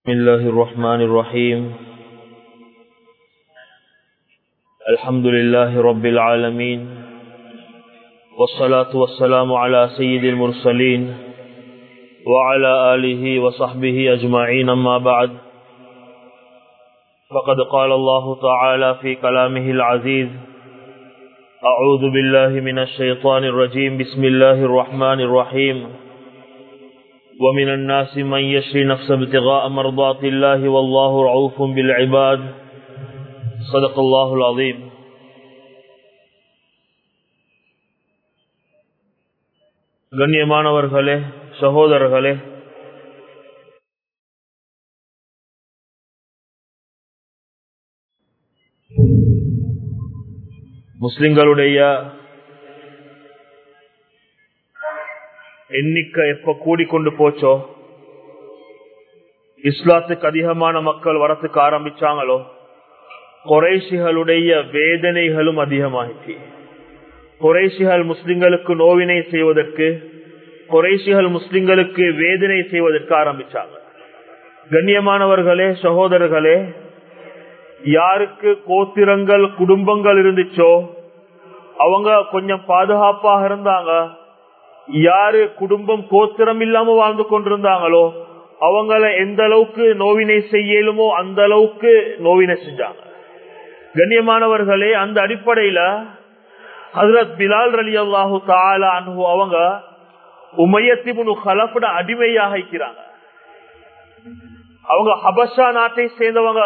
بسم الله الرحمن الرحيم الحمد لله رب العالمين والصلاة والسلام على سيد المرسلين وعلى آله وصحبه أجمعين أما بعد فقد قال الله تعالى في كلامه العزيز أعوذ بالله من الشيطان الرجيم بسم الله الرحمن الرحيم ومن الناس من يشري نفسه ابتغاء مرضات الله والله رعوف بالعباد صدق الله العظيم கண்ணியமானவர்களே சகோதரர்களே முஸ்லிம்களுடைய எண்ணிக்கை எப்ப கூடிக்கொண்டு போச்சோ இஸ்லாத்துக்கு அதிகமான மக்கள் வரத்துக்கு ஆரம்பிச்சாங்களோ குறைசிகளுடைய வேதனைகளும் அதிகமாகிச்சு குறைசிகள் முஸ்லிம்களுக்கு நோவினை செய்வதற்கு குறைசிகள் முஸ்லிம்களுக்கு வேதனை செய்வதற்கு ஆரம்பிச்சாங்க கண்ணியமானவர்களே சகோதரர்களே யாருக்கு கோத்திரங்கள் குடும்பங்கள் இருந்துச்சோ அவங்க கொஞ்சம் பாதுகாப்பாக இருந்தாங்க யாரு குடும்பம் கோத்திரம் இல்லாம வாழ்ந்து கொண்டிருந்தாங்களோ அவங்கள எந்த அளவுக்கு நோவினை செய்யலுமோ அந்த அளவுக்கு நோவினை செஞ்சாங்க கண்ணியமானவர்களே அந்த அடிப்படையில ஹசரத் பிலால் அலி அல்லாஹு தாலா அனு அவங்க உமையத்திமுனு ஹலப்பட அடிமையாக இருக்கிறாங்க அவங்க ஹபஷா நாட்டை சேர்ந்தவங்க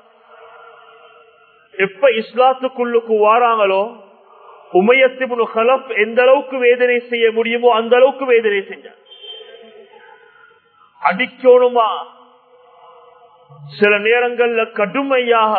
எப்ப இஸ்லாத்துக்குள்ளுக்கு வாராங்களோ உமையத்திமுனு ஹலப் எந்த அளவுக்கு வேதனை செய்ய முடியுமோ அந்த அளவுக்கு வேதனை செஞ்சாங்க அடிக்கணுமா சில நேரங்கள்ல கடுமையாக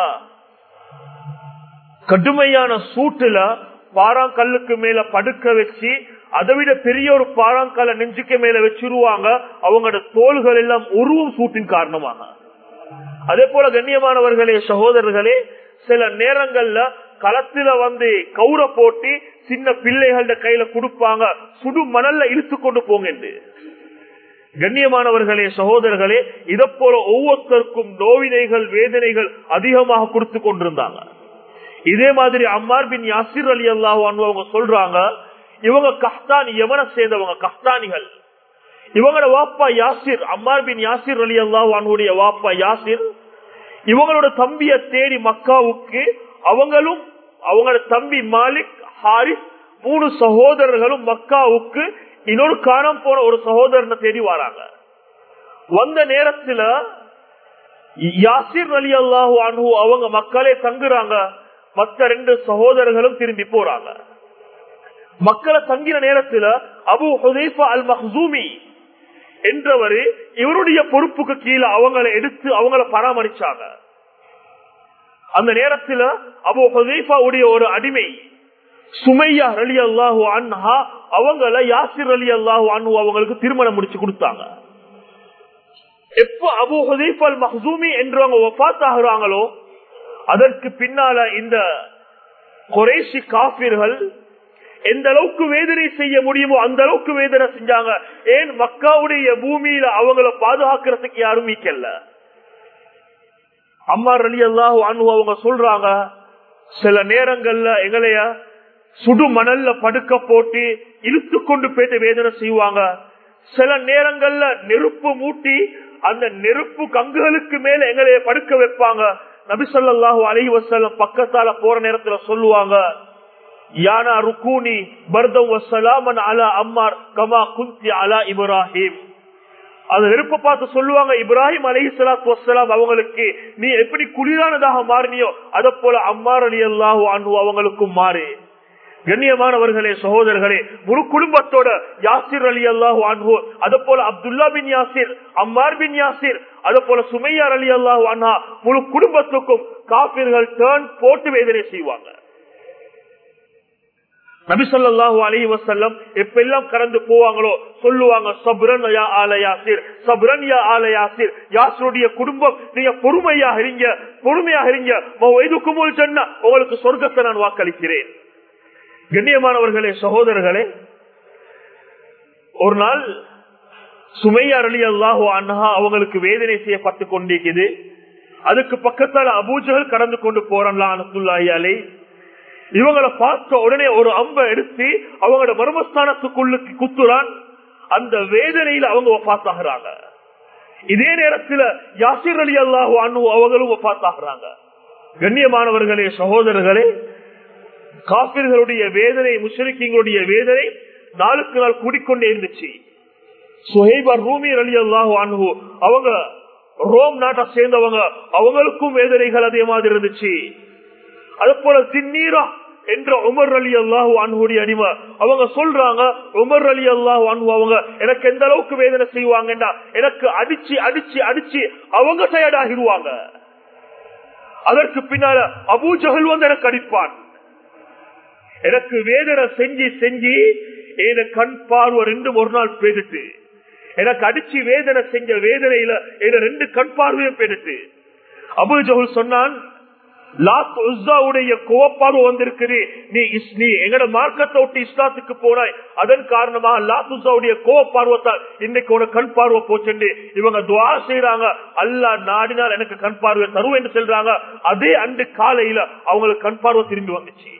கடுமையான சூட்டுல பாறாங்கல்லுக்கு மேல படுக்க வச்சு அதை விட பெரிய ஒரு பாறாங்கல்ல நெஞ்சுக்கு மேல வச்சிருவாங்க அவங்களோட தோள்கள் எல்லாம் உருவம் சூட்டின் காரணமாக அதே போல கண்ணியமானவர்களே சகோதரர்களே சில நேரங்கள்ல களத்துல வந்து கௌர போட்டு சின்ன பிள்ளைகள கையில கொடுப்பாங்க சுடு மணல்ல இழுத்து கொண்டு போங்க என்று கண்ணியமானவர்களே சகோதரர்களே இதை போல ஒவ்வொருத்தருக்கும் நோவினைகள் வேதனைகள் அதிகமாக கொடுத்து கொண்டிருந்தாங்க இதே மாதிரி அம்மார் பின் யாசிர் அலி அல்லாஹ் அவங்க சொல்றாங்க இவங்க கஹ்தானி எவனை சேர்ந்தவங்க கஹ்தானிகள் இவங்களோட வாப்பா யாசிர் அம்மார் பின் யாசிர் அலி அல்லாஹ் வாப்பா யாசிர் இவங்களோட தம்பிய தேடி மக்காவுக்கு அவங்களும் அவங்களோட தம்பி மாலிக் ஹாரிஸ் மூணு சகோதரர்களும் மக்காவுக்கு இன்னொரு காணம் போன ஒரு சகோதரனை தேடி வராங்க வந்த நேரத்துல யாசிர் அலி அல்லாஹூ அனு அவங்க மக்களே தங்குறாங்க மத்த ரெண்டு சகோதரர்களும் திரும்பி போறாங்க மக்களை தங்கின நேரத்துல அபு ஹுதைஃபா அல் மஹூமி என்றவர் இவருடைய பொறுப்புக்கு கீழே அவங்களை எடுத்து அவங்களை பராமரிச்சாங்க அந்த நேரத்தில் அபு ஹுதைஃபாவுடைய ஒரு அடிமை சுமையா அலி அல்லாஹூ அன்ஹா அவங்கள யாசிர் அலி அல்லாஹூ அன்ஹு அவங்களுக்கு திருமணம் முடிச்சு கொடுத்தாங்க எப்ப அபு ஹுதைஃபா அல் மஹூமி என்றவங்க ஒப்பாத்தாகிறாங்களோ அதற்கு பின்னால இந்த குறைசி காப்பீர்கள் எந்த அளவுக்கு வேதனை செய்ய முடியுமோ அந்த அளவுக்கு வேதனை செஞ்சாங்க ஏன் மக்காவுடைய பூமியில அவங்கள பாதுகாக்கிறதுக்கு யாரும் மீக்கல்ல அம்மா அலி அல்லாஹு அனு அவங்க சொல்றாங்க சில நேரங்கள்ல எங்களைய சுடு மணல்ல படுக்க போட்டு இழுத்து கொண்டு போயிட்டு வேதனை செய்வாங்க சில நேரங்கள்ல நெருப்பு மூட்டி அந்த நெருப்பு கங்குகளுக்கு மேல எங்களைய படுக்க வைப்பாங்க நபிசல்லாஹு அலி வசல்லம் பக்கத்தால போற நேரத்துல சொல்லுவாங்க யானா ருக்கூனி பர்தம் வசலாமன் அலா அம்மார் கமா குந்தி அலா இப்ராஹிம் அதை விருப்ப பார்த்து சொல்லுவாங்க இப்ராஹிம் அலி சலாத் வசலாம் அவங்களுக்கு நீ எப்படி குளிரானதாக மாறினியோ அத போல அம்மார் அலி அல்லாஹூ அன்பு அவங்களுக்கும் மாறு கண்ணியமானவர்களே சகோதரர்களே முழு குடும்பத்தோட யாசிர் அலி அல்லாஹு அன்ஹோ அத போல அப்துல்லா பின் யாசிர் அம்மார் பின் யாசிர் அத போல சுமையார் அலி அல்லாஹு அன்ஹா முழு குடும்பத்துக்கும் காப்பீர்கள் டேர்ன் போட்டு வேதனை செய்வாங்க நபிசல்லாஹு அலி வசல்லம் எப்பெல்லாம் கடந்து போவாங்களோ சொல்லுவாங்க சபுரன் யா ஆல யாசிர் சபுரன் யா ஆல யாசிர் யாசருடைய குடும்பம் நீங்க பொறுமையாக இருங்க பொறுமையாக இருங்க எதுக்கும் சொன்ன உங்களுக்கு சொர்க்கத்தை நான் வாக்களிக்கிறேன் கண்ணியமானவர்களே சகோதரர்களே ஒரு நாள் சுமையா அலி அல்லாஹு அன்ஹா அவங்களுக்கு வேதனை செய்யப்பட்டு கொண்டிருக்குது அதுக்கு பக்கத்தால அபூஜகள் கடந்து கொண்டு போறான் அலை இவங்களை பார்த்த உடனே ஒரு அம்பை எடுத்து அவங்களோட மர்மஸ்தானத்துக்குள்ள குத்துறான் அந்த வேதனையில அவங்க பார்த்தாகிறாங்க இதே நேரத்தில் யாசிர் அலி அல்லாஹு அனு அவங்களும் பார்த்தாகிறாங்க கண்ணியமானவர்களே சகோதரர்களே காபிர்களுடைய வேதனை முஷரிக்கிங்களுடைய வேதனை நாளுக்கு நாள் கூடிக்கொண்டே இருந்துச்சு சுஹைபர் ரூமி அலி அல்லாஹு அனு அவங்க ரோம் நாட்டை சேர்ந்தவங்க அவங்களுக்கும் வேதனைகள் அதே மாதிரி இருந்துச்சு அது போல சின்னீரா என்ற உமர் அலி அல்லாஹூ அன்புடைய அடிமை அவங்க சொல்றாங்க உமர் அலி அல்லாஹூ அன்பு அவங்க எனக்கு எந்த அளவுக்கு வேதனை செய்வாங்கன்னா எனக்கு அடிச்சு அடிச்சு அடிச்சு அவங்க டயர்ட் ஆகிடுவாங்க அதற்கு பின்னால அபூஜகல் வந்து எனக்கு அடிப்பான் எனக்கு வேதனை செஞ்சு செஞ்சு என கண் பார்வை ரெண்டும் ஒரு நாள் போயிடுட்டு எனக்கு அடிச்சு வேதனை செஞ்ச வேதனையில என ரெண்டு கண் பார்வையும் போயிடுட்டு அபுஜகுல் சொன்னான் கோவப்பார்வை வந்திருக்குது நீ நீ எங்கட மார்க்கத்தை விட்டு இஸ்லாத்துக்கு போனாய் அதன் காரணமாக லாத்துசாவுடைய கோவப்பார்வத்தால் இன்னைக்கு உனக்கு கண் பார்வை போச்சு இவங்க துவா செய்யறாங்க அல்லா நாடினால் எனக்கு கண் பார்வை தருவேன் என்று சொல்றாங்க அதே அன்று காலையில அவங்களுக்கு கண் பார்வை திரும்பி வந்துச்சு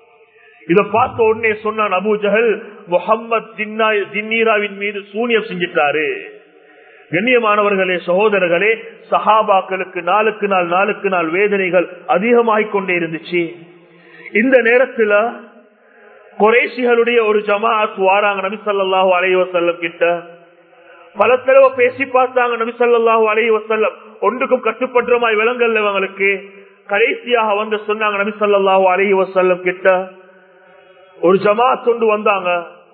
இத பார்த்த உடனே சொன்னான் அபு ஜஹல் முகமது ஜின்னீராவின் மீது சூனியம் செஞ்சிட்டாரு கண்ணியமானவர்களே சகோதரர்களே சஹாபாக்களுக்கு நாளுக்கு நாள் நாளுக்கு நாள் வேதனைகள் அதிகமாகிக் கொண்டே இருந்துச்சு இந்த நேரத்துல குறைசிகளுடைய ஒரு ஜமாத் வாராங்க நபி சொல்லாஹு அலைவசல்லம் கிட்ட பல தடவை பேசி பார்த்தாங்க நபி சொல்லாஹு அலைவசல்லம் ஒன்றுக்கும் கட்டுப்பற்றமாய் விலங்கல் இவங்களுக்கு கடைசியாக வந்து சொன்னாங்க நபி சொல்லாஹு அலைவசல்லம் கிட்ட ஒரு ஜமாத் கொண்டு வந்தாங்க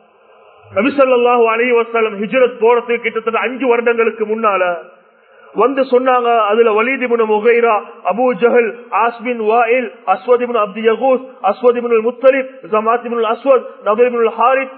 நபிசல்லாஹு அலி வசலம் ஹிஜரத் போறதுக்கு கிட்டத்தட்ட அஞ்சு வருடங்களுக்கு முன்னால வந்து சொன்னாங்க அதுல வலிதிபுன் முகைரா அபு ஜஹல் ஆஸ்பின் வாயில் அஸ்வதிபுன் அப்தி யகூஸ் அஸ்வதிபுன் முத்தலிப் ஜமாத்திபுன் அஸ்வத் நபரிபுன் ஹாரித்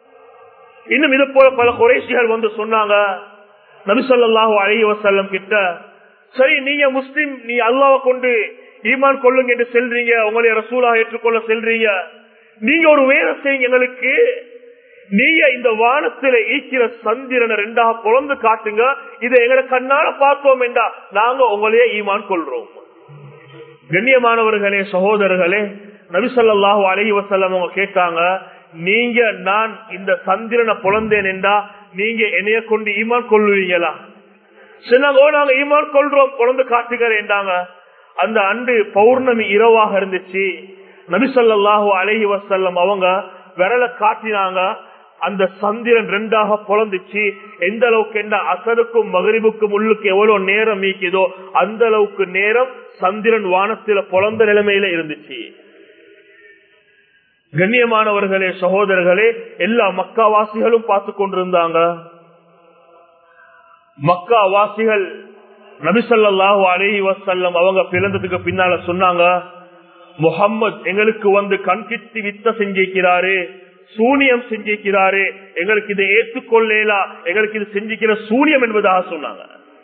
இன்னும் இது போல பல குறைசிகள் வந்து சொன்னாங்க நபிசல்லாஹு அலி வசல்லம் கிட்ட சரி நீங்க முஸ்லிம் நீ அல்லாவை கொண்டு ஈமான் கொள்ளுங்க என்று செல்றீங்க உங்களை ரசூலா ஏற்றுக்கொள்ள செல்றீங்க நீங்க ஒரு வேலை செய்யுங்க எங்களுக்கு நீங்க இந்த வானத்துல ஈக்கிற சந்திரனை ரெண்டாக குழந்து காட்டுங்க இதை எங்களை கண்ணால பார்த்தோம் என்றா நாங்க உங்களையே ஈமான் கொள்றோம் கண்ணியமானவர்களே சகோதரர்களே நபிசல்லாஹு அலஹி வசல்லம் அவங்க கேட்டாங்க நீங்க நான் இந்த சந்திரனை புலந்தேன் என்றா நீங்க என்னைய கொண்டு ஈமான் கொள்ளுவீங்களா சின்னங்கோ நாங்க ஈமான் கொள்றோம் குழந்தை காட்டுகிறேன்டாங்க அந்த அன்று பௌர்ணமி இரவாக இருந்துச்சு நபிசல்லாஹு அலஹி வசல்லம் அவங்க விரலை காட்டினாங்க அந்த சந்திரன் ரெண்டாக பொழந்துச்சு எந்த அளவுக்கு என்ன அசருக்கும் மகரிபுக்கும் உள்ளுக்கு எவ்வளவு நேரம் மீக்குதோ அந்த அளவுக்கு நேரம் சந்திரன் வானத்தில பொழந்த நிலைமையில இருந்துச்சு கண்ணியமானவர்களே சகோதரர்களே எல்லா மக்காவாசிகளும் பார்த்து கொண்டிருந்தாங்க மக்காவாசிகள் நபிசல்லாஹு அலஹி வசல்லம் அவங்க பிறந்ததுக்கு பின்னால சொன்னாங்க முகம்மது எங்களுக்கு வந்து கண்கிட்டி வித்த செஞ்சிருக்கிறாரு சூனியம் செஞ்சிருக்கிறாரு எங்களுக்கு இதை ஏற்றுக்கொள்ளலா எங்களுக்கு இது செஞ்சிக்கிற சூனியம் என்பதாக சொன்னாங்க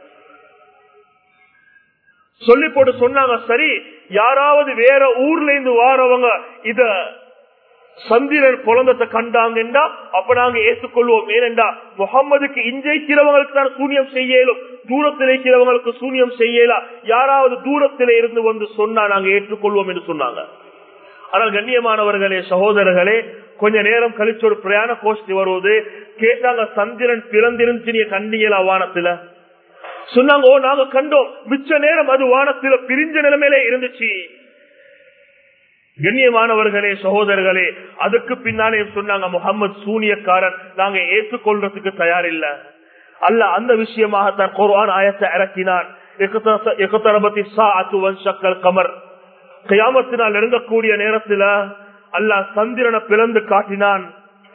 சொல்லி போட்டு சொன்னாங்க சரி யாராவது வேற ஊர்ல இருந்து வாரவங்க இத சந்திரன் குழந்தத்தை கண்டாங்கன்னா அப்ப நாங்க ஏற்றுக்கொள்வோம் ஏனென்றா முகம்மதுக்கு இஞ்சைக்கிறவங்களுக்கு தான் சூனியம் செய்யலும் தூரத்தில் இருக்கிறவங்களுக்கு சூனியம் செய்யலாம் யாராவது தூரத்தில் இருந்து வந்து சொன்னா நாங்க ஏற்றுக்கொள்வோம் என்று சொன்னாங்க ஆனால் கண்ணியமானவர்களே சகோதரர்களே கொஞ்ச நேரம் கழிச்சு ஒரு பிரயாண கோஷ்டி வருவது கேட்டாங்க சந்திரன் பிறந்திருந்து நீங்க கண்டீங்களா வானத்துல சொன்னாங்க ஓ நாங்க கண்டோம் மிச்ச நேரம் அது வானத்துல பிரிஞ்ச நிலைமையில இருந்துச்சு கண்ணியமானவர்களே சகோதரர்களே அதுக்கு பின்னாலே சொன்னாங்க முகமது சூனியக்காரன் நாங்க ஏற்றுக்கொள்றதுக்கு தயாரில்ல அல்ல அந்த விஷயமாகத்தான் குர்ஆன் ஆயத்தை இறக்கினான் கமர் கயாமத்தினால் நெருங்கக்கூடிய நேரத்துல அல்லாஹ் சந்திரனை பிளந்து காட்டினான்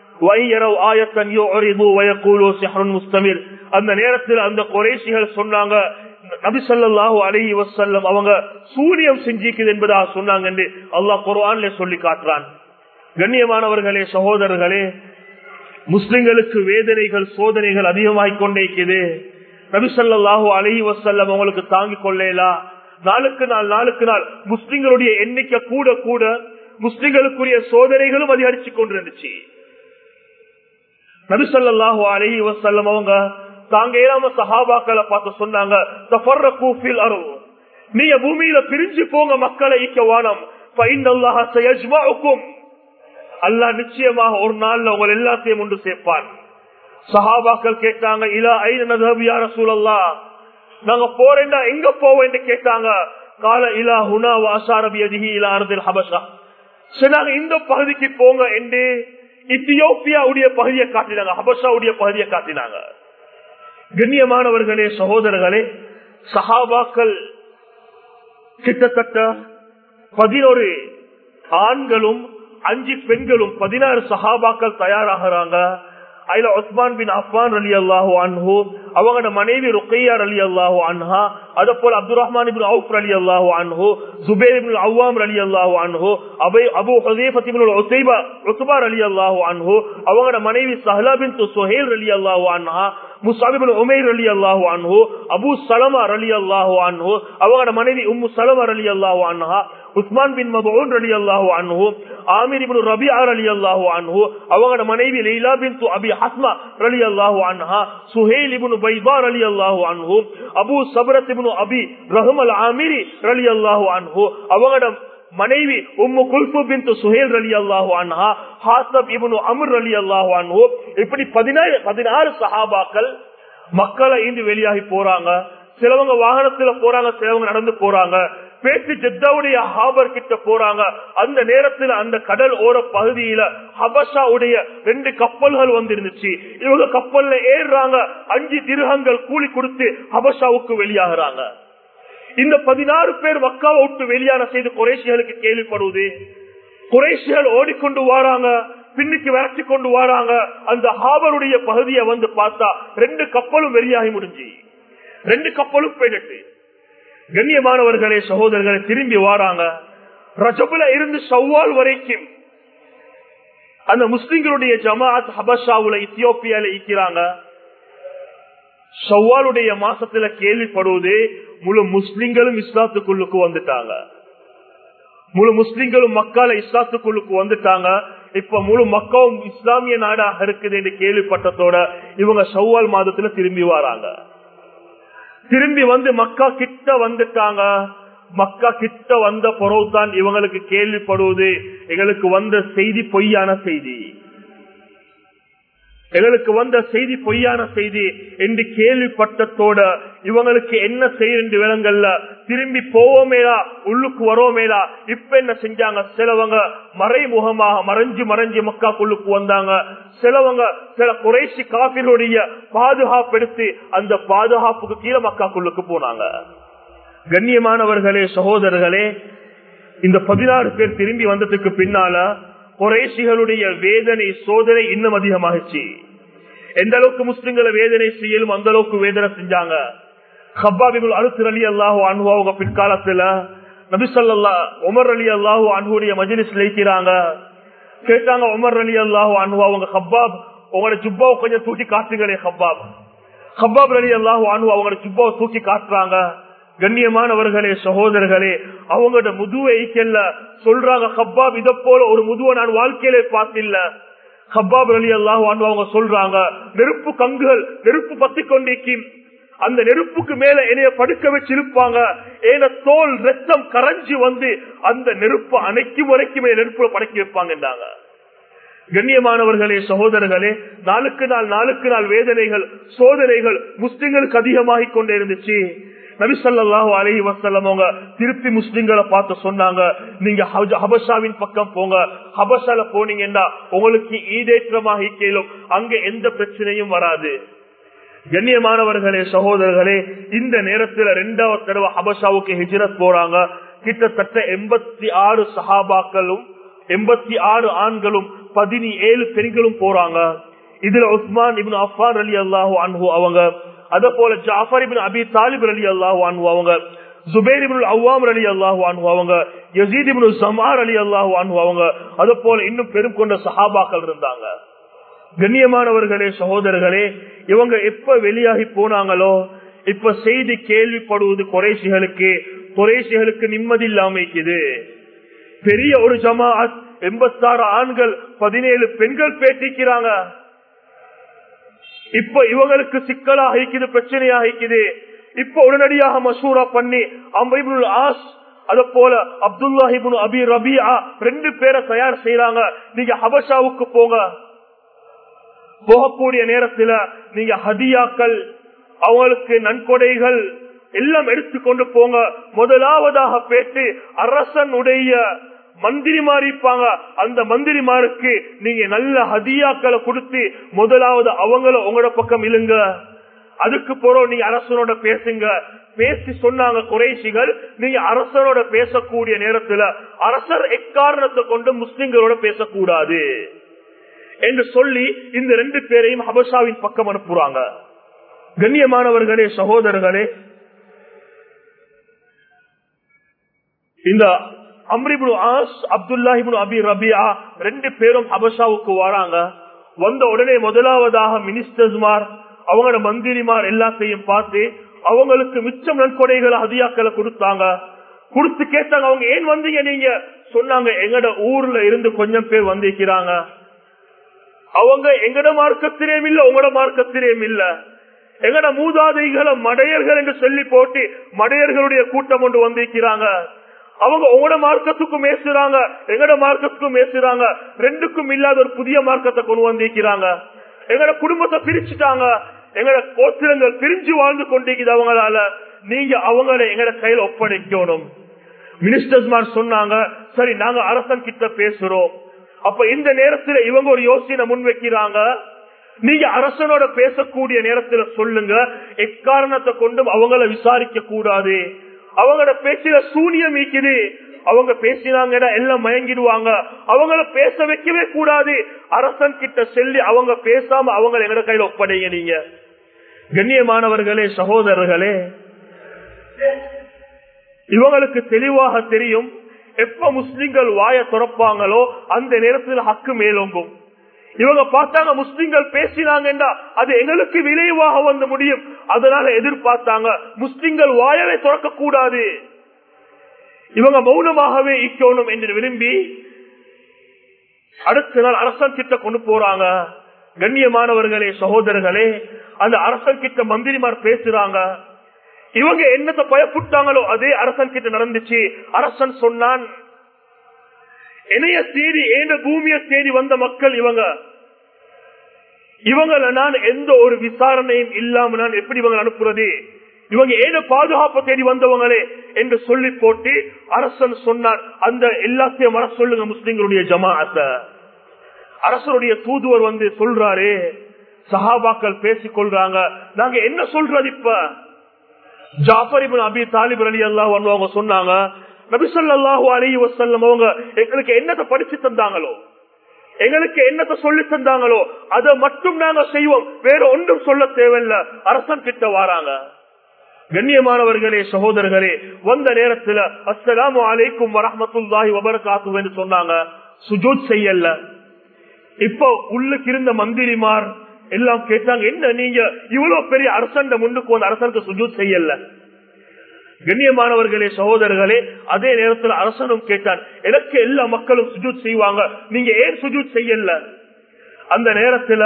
அந்த நேரத்தில் அந்த குறைசிகள் சொன்னாங்க நபிசல்லாஹு அலஹி வசல்லம் அவங்க சூரியம் செஞ்சிக்குது என்பதாக சொன்னாங்க என்று அல்லாஹ் குர்ஆன்ல சொல்லி காட்டுறான் கண்ணியமானவர்களே சகோதரர்களே முஸ்லிம்களுக்கு வேதனைகள் சோதனைகள் அதிகமாகிக் கொண்டே நபிசல்லாஹு அலஹி வசல்லம் அவங்களுக்கு தாங்கிக் கொள்ளலா நாளுக்கு நாள் நாளுக்கு நாள் முஸ்லிம்களுடைய எண்ணிக்கை கூட கூட முஸ்லிம்களுக்குரிய சோதனைகளும் அதிகரிச்சு கொண்டிருந்துச்சு நபிசல்லாஹு அலஹி வசல்லம் அவங்க தாங்க ஏழாம சஹாபாக்களை பார்த்து சொன்னாங்க "தஃபர்ரகூ ஃபில் அர்ض்." நீங்க பூமியில பிரிஞ்சு போங்க மக்களை ஈக்க வானம் ஃபைனல்லாஹ சயஜ்மஉக்கும். அல்லாஹ் நிச்சயமாக ஒரு நாள்ல உங்கள் எல்லாத்தையும் ஒன்று சேர்ப்பான் சஹாபாக்கள் கேட்டாங்க இலா ஐன நதஹப் யா ரசூலல்லாஹ் நாங்க போறேன்டா எங்க போவோம் என்று கேட்டாங்க கால இலா ஹுனா வாசாரபி அதிகி இலா அர்தில் ஹபஷா சொன்னாங்க இந்த பகுதிக்கு போங்க என்று இத்தியோப்பியாவுடைய பகுதியை காட்டினாங்க ஹபஷாவுடைய பகுதியை காட்டினாங்க கண்ணியமானவர்களே சகோதரர்களே சஹாபாக்கள் கிட்டத்தட்ட பதினோரு ஆண்களும் அஞ்சு பெண்களும் பதினாறு சஹாபாக்கள் தயாராகிறாங்க அதுல உஸ்மான் பின் அஃபான் அலி அல்லாஹு அன்ஹு அவங்களோட மனைவி ருக்கையார் அலி அல்லாஹு அன்ஹா அதே போல அப்துல் ரஹ்மான் இபின் அவுப் அலி அல்லாஹு அன்ஹு ஜுபேர் இபின் அவ்வாம் அலி அல்லாஹு அன்ஹு அபை அபு ஹதீஃபத் இபின் உத்தைபா உஸ்பார் அலி அல்லாஹு அன்ஹு அவங்களோட மனைவி சஹலா பின் சுஹேல் அலி அல்லாஹு அன்ஹா முசாபிபின் உமைர் அலி அல்லாஹு அன்ஹு அபு சலமா அலி அல்லாஹு அன்ஹு அவங்களோட மனைவி உம்மு சலமா அலி அல்லாஹு அன்ஹா உஸ்மான் பின் மபூன் அலி அல்லாஹு அன்ஹு ஆமீர் இப்னு ரபிஆர் அலி அல்லாஹு அன்ஹு அவங்களோட மனைவி லைலா பின் அபி ஹஸ்மா அலி அல்லாஹு அன்ஹா சுஹைல் இப்னு பைதார் அலி அல்லாஹு அன்ஹு அபு சபரத் இப்னு அபி ரஹம் அல் ஆமிரி அலி அல்லாஹு அன்ஹு அவங்களோட மனைவி உம்மு குல்பு பின் சுஹேல் அலி அல்லாஹு அன்ஹா ஹாசப் இப்னு அமர் அலி அல்லாஹு அன்ஹு இப்படி பதினாறு பதினாறு சஹாபாக்கள் மக்களை இன்று வெளியாகி போறாங்க சிலவங்க வாகனத்துல போறாங்க சிலவங்க நடந்து போறாங்க பேசி ஜெத்தாவுடைய ஹாபர் கிட்ட போறாங்க அந்த நேரத்துல அந்த கடல் ஓர பகுதியில ஹபஷாவுடைய ரெண்டு கப்பல்கள் வந்திருந்துச்சு இவங்க கப்பல்ல ஏறுறாங்க அஞ்சு திருகங்கள் கூலி கொடுத்து ஹபஷாவுக்கு வெளியாகிறாங்க இந்த பதினாறு பேர் மக்காவை விட்டு வெளியான செய்து குறைசிகளுக்கு கேள்விப்படுவது குறைசிகள் ஓடிக்கொண்டு வாராங்க பின்னுக்கு விரட்டி கொண்டு வராங்க அந்த ஹாபருடைய பகுதியை வந்து பார்த்தா ரெண்டு கப்பலும் வெளியாகி முடிஞ்சு ரெண்டு கப்பலும் போயிட்டு கண்ணியமானவர்களே சகோதரர்களை திரும்பி வாராங்க ரஜபுல இருந்து சவ்வால் வரைக்கும் அந்த முஸ்லிம்களுடைய ஜமாத் ஹபஷாவுல இத்தியோப்பியால ஈக்கிறாங்க ஷவ்வாலுடைய மாசத்துல கேள்விப்படுவது முழு முஸ்லிம்களும் இஸ்லாத்துக்குள்ளுக்கு வந்துட்டாங்க முழு முஸ்லிம்களும் மக்கால இஸ்லாத்துக்குள்ளுக்கு வந்துட்டாங்க இப்ப முழு மக்காவும் இஸ்லாமிய நாடாக இருக்குது என்று கேள்விப்பட்டதோட இவங்க ஷவ்வால் மாதத்துல திரும்பி வராங்க திரும்பி வந்து மக்கா கிட்ட வந்துட்டாங்க மக்கா கிட்ட வந்த பிறகுதான் இவங்களுக்கு கேள்விப்படுவது எங்களுக்கு வந்த செய்தி பொய்யான செய்தி எங்களுக்கு வந்த செய்தி பொய்யான செய்தி என்று கேள்விப்பட்டத்தோட இவங்களுக்கு என்ன செய்ய விலங்கல்ல திரும்பி போவோமேடா உள்ளுக்கு வரோமேடா இப்ப என்ன செஞ்சாங்க சிலவங்க மறைமுகமாக மறைஞ்சு மறைஞ்சு மக்காக்குள்ளுக்கு வந்தாங்க சிலவங்க சில குறைசி காப்பினுடைய பாதுகாப்பு எடுத்து அந்த பாதுகாப்புக்கு கீழே மக்காக்குள்ளுக்கு போனாங்க கண்ணியமானவர்களே சகோதரர்களே இந்த பதினாறு பேர் திரும்பி வந்ததுக்கு பின்னால குறைசிகளுடைய வேதனை சோதனை இன்னும் அதிகமாகிச்சு எந்த அளவுக்கு முஸ்லிம்களை வேதனை செய்யலும் அந்த அளவுக்கு வேதனை செஞ்சாங்க ஹப்பாபிபுல் அழுத்து அலி அல்லாஹூ அனுபவங்க பிற்காலத்துல நபிசல்லா உமர் அலி அல்லாஹூ அன்புடைய மஜிலிஸ் லைக்கிறாங்க கேட்டாங்க உமர் அலி அல்லாஹூ அனுபவ அவங்க ஹப்பாப் உங்களோட ஜுப்பாவை கொஞ்சம் தூக்கி காட்டுங்களே ஹப்பாப் ஹப்பாப் அலி அல்லாஹூ அனுபவ அவங்களோட ஜுப்பாவை தூக்கி காட்டுறாங்க கண்ணியமானவர்களே சகோதரர்களே அவங்களோட முதுவை ஐக்கல்ல சொல்றாங்க ஹப்பாப் இத போல ஒரு முதுவை நான் வாழ்க்கையிலே பார்த்தில்ல ஹப்பாப் அலி அல்லாஹ் அவங்க சொல்றாங்க நெருப்பு கங்குகள் நெருப்பு பத்தி கொண்டிருக்கும் அந்த நெருப்புக்கு மேல என்னைய படுக்க வச்சு இருப்பாங்க ஏன தோல் ரத்தம் கரைஞ்சி வந்து அந்த நெருப்பு அணைக்கும் வரைக்கும் நெருப்புல படக்கி வைப்பாங்கன்றாங்க கண்ணியமானவர்களே சகோதரர்களே நாளுக்கு நாள் நாளுக்கு நாள் வேதனைகள் சோதனைகள் முஸ்லிம்களுக்கு அதிகமாகிக் கொண்டே இருந்துச்சு நபிசல்லாஹு அலஹி வசல்லம் அவங்க திருப்பி முஸ்லிம்களை பார்த்து சொன்னாங்க நீங்க ஹபஷாவின் பக்கம் போங்க ஹபஷால போனீங்கன்னா உங்களுக்கு ஈடேற்றமாக கேளும் அங்க எந்த பிரச்சனையும் வராது கண்ணியமானவர்களே சகோதரர்களே இந்த நேரத்தில் ரெண்டாவது தடவை ஹபஷாவுக்கு ஹிஜரத் போறாங்க கிட்டத்தட்ட எண்பத்தி ஆறு சஹாபாக்களும் எண்பத்தி ஆறு ஆண்களும் பதினேழு பெண்களும் போறாங்க இதுல உஸ்மான் இபின் அஃபான் அலி அல்லாஹூ அன்ஹு அவங்க அதே போல ஜாஃபர் இபின் அபி தாலிப் அலி அல்லாஹூ அன்ஹு அவங்க ஜுபேர் இபின் அவ்வாம் அலி அல்லாஹூ அன்ஹு அவங்க யசீத் இபின் சமார் அலி அல்லாஹூ அன்ஹு அவங்க அதே போல இன்னும் பெரும் கொண்ட சஹாபாக்கள் இருந்தாங்க கண்ணியமானவர்களே சகோதரர்களே இவங்க எப்ப வெளியாகி போனாங்களோ இப்ப செய்தி கேள்விப்படுவது குறைசிகளுக்கு குறைசிகளுக்கு நிம்மதி இல்லாம இருக்குது பெரிய ஒரு ஜமாத் எண்பத்தாறு ஆண்கள் பதினேழு பெண்கள் பேட்டிக்கிறாங்க இப்ப இவங்களுக்கு சிக்கலாக இருக்குது பிரச்சனையாக இருக்குது இப்ப உடனடியாக மசூரா பண்ணி அம்ரிபுல் ஆஸ் அத போல அப்துல்லாஹிபுன் அபி ரபியா ரெண்டு பேரை தயார் செய்யறாங்க நீங்க ஹபஷாவுக்கு போங்க போகக்கூடிய நேரத்துல நீங்க ஹதியாக்கள் அவங்களுக்கு நன்கொடைகள் எல்லாம் எடுத்துக்கொண்டு போங்க முதலாவதாக பேட்டு அரசனுடைய மந்திரிமார் இருப்பாங்க அந்த மந்திரிமாருக்கு நீங்க நல்ல ஹதியாக்களை கொடுத்து முதலாவது அவங்கள உங்களோட பக்கம் இழுங்க அதுக்கு போறோம் நீங்க அரசனோட பேசுங்க பேசி சொன்னாங்க குறைசிகள் நீங்க அரசனோட பேசக்கூடிய நேரத்துல அரசர் எக்காரணத்தை கொண்டு முஸ்லிம்களோட பேசக்கூடாது என்று சொல்லி இந்த ரெண்டு பேரையும் ஹபஷாவின் பக்கம் அனுப்புறாங்க கண்ணியமானவர்களே சகோதரர்களே இந்த அம்ரிபுல் ஆஸ் அப்துல்லாஹிபுல் அபி ரபியா ரெண்டு பேரும் ஹபஷாவுக்கு வராங்க வந்த உடனே முதலாவதாக மினிஸ்டர்ஸ்மார் அவங்களோட மந்திரிமார் எல்லாத்தையும் பார்த்து அவங்களுக்கு மிச்சம் நன்கொடைகளை அதிகாக்களை கொடுத்தாங்க கொடுத்து கேட்டாங்க அவங்க ஏன் வந்தீங்க நீங்க சொன்னாங்க எங்கட ஊர்ல இருந்து கொஞ்சம் பேர் வந்திருக்கிறாங்க அவங்க எங்கட மார்க்கத்திலேயும் இல்ல உங்களோட மார்க்கத்திலேயும் இல்ல எங்கட மூதாதைகளை மடையர்கள் என்று சொல்லி போட்டு மடையர்களுடைய கூட்டம் கொண்டு வந்திருக்கிறாங்க அவங்க உங்களோட மார்க்கத்துக்கும் மேசுறாங்க எங்கட மார்க்கத்துக்கும் மேசுறாங்க ரெண்டுக்கும் இல்லாத ஒரு புதிய மார்க்கத்தை கொண்டு வந்திருக்கிறாங்க எங்கட குடும்பத்தை பிரிச்சுட்டாங்க எங்கட கோத்திரங்கள் பிரிஞ்சு வாழ்ந்து கொண்டிருக்குது அவங்களால நீங்க அவங்கள எங்கட கையில ஒப்படைக்கணும் மினிஸ்டர்ஸ் சொன்னாங்க சரி நாங்க அரசன் கிட்ட பேசுறோம் அப்ப இந்த நேரத்துல இவங்க ஒரு யோசனை முன் வைக்கிறாங்க நீங்க அரசனோட பேசக்கூடிய நேரத்துல சொல்லுங்க எக்காரணத்தை கொண்டும் அவங்கள விசாரிக்க கூடாது அவங்களோட பேச்சில சூனியம் இருக்குது அவங்க பேசினாங்கன்னா எல்லாம் மயங்கிடுவாங்க அவங்கள பேச வைக்கவே கூடாது அரசன் கிட்ட சொல்லி அவங்க பேசாம அவங்க எங்கட கையில ஒப்படைங்க நீங்க கண்ணியமானவர்களே சகோதரர்களே இவங்களுக்கு தெளிவாக தெரியும் எப்ப முஸ்லிம்கள் வாய துறப்பாங்களோ அந்த நேரத்தில் ஹக்கு மேலோங்கும் இவங்க பார்த்தாங்க முஸ்லிம்கள் பேசினாங்கன்னா அது எங்களுக்கு விளைவாக வந்து முடியும் அதனால எதிர்பார்த்தாங்க முஸ்லிம்கள் வாயவே துறக்க கூடாது இவங்க மௌனமாகவே ஈக்கணும் என்று விரும்பி அடுத்த நாள் அரசன் கிட்ட கொண்டு போறாங்க கண்ணியமானவர்களே சகோதரர்களே அந்த அரசன் கிட்ட மந்திரிமார் பேசுறாங்க இவங்க என்னத்தை பயப்பட்டாங்களோ அதே அரசன் கிட்ட நடந்துச்சு அரசன் சொன்னான் இணைய தேடி ஏந்த பூமிய தேடி வந்த மக்கள் இவங்க இவங்களை நான் எந்த ஒரு விசாரணையும் இல்லாம நான் எப்படி இவங்க அனுப்புறது இவங்க ஏத பாதுகாப்பு தேடி வந்தவங்களே என்று சொல்லி போட்டு அரசன் சொன்னார் அந்த எல்லாத்தையும் வர சொல்லுங்க முஸ்லிம்களுடைய ஜமாஅத்த அரசருடைய தூதுவர் வந்து சொல்றாரு சஹாபாக்கள் பேசிக் கொள்றாங்க நாங்க என்ன சொல்றது இப்ப ஜாஃபர் இபின் அபி தாலிப் அலி அல்லாஹ் அவங்க சொன்னாங்க நபிசல்லாஹு அலி வசல்லம் அவங்க எங்களுக்கு என்னத்தை படிச்சு தந்தாங்களோ எங்களுக்கு என்னத்தை சொல்லி தந்தாங்களோ அதை மட்டும் நாங்க செய்வோம் வேற ஒன்றும் சொல்ல தேவையில்ல அரசன் கிட்ட வாராங்க கண்ணியமானவர்களே சகோதரர்களே வந்த நேரத்துல அஸ்ஸலாமு அலைக்கும் வரஹமத்துல்லாஹி வபரகாத்து என்று சொன்னாங்க சுஜூத் செய்யல இப்போ உள்ளுக்கு இருந்த மந்திரிமார் எல்லாம் கேட்டாங்க என்ன நீங்க இவ்வளவு பெரிய அரசன் முன்னுக்கு வந்து அரசனுக்கு சுஜூத் செய்யல கண்ணியமானவர்களே சகோதரர்களே அதே நேரத்தில் அரசனும் கேட்டான் எனக்கு எல்லா மக்களும் சுஜூத் செய்வாங்க நீங்க ஏன் சுஜூத் செய்யல அந்த நேரத்துல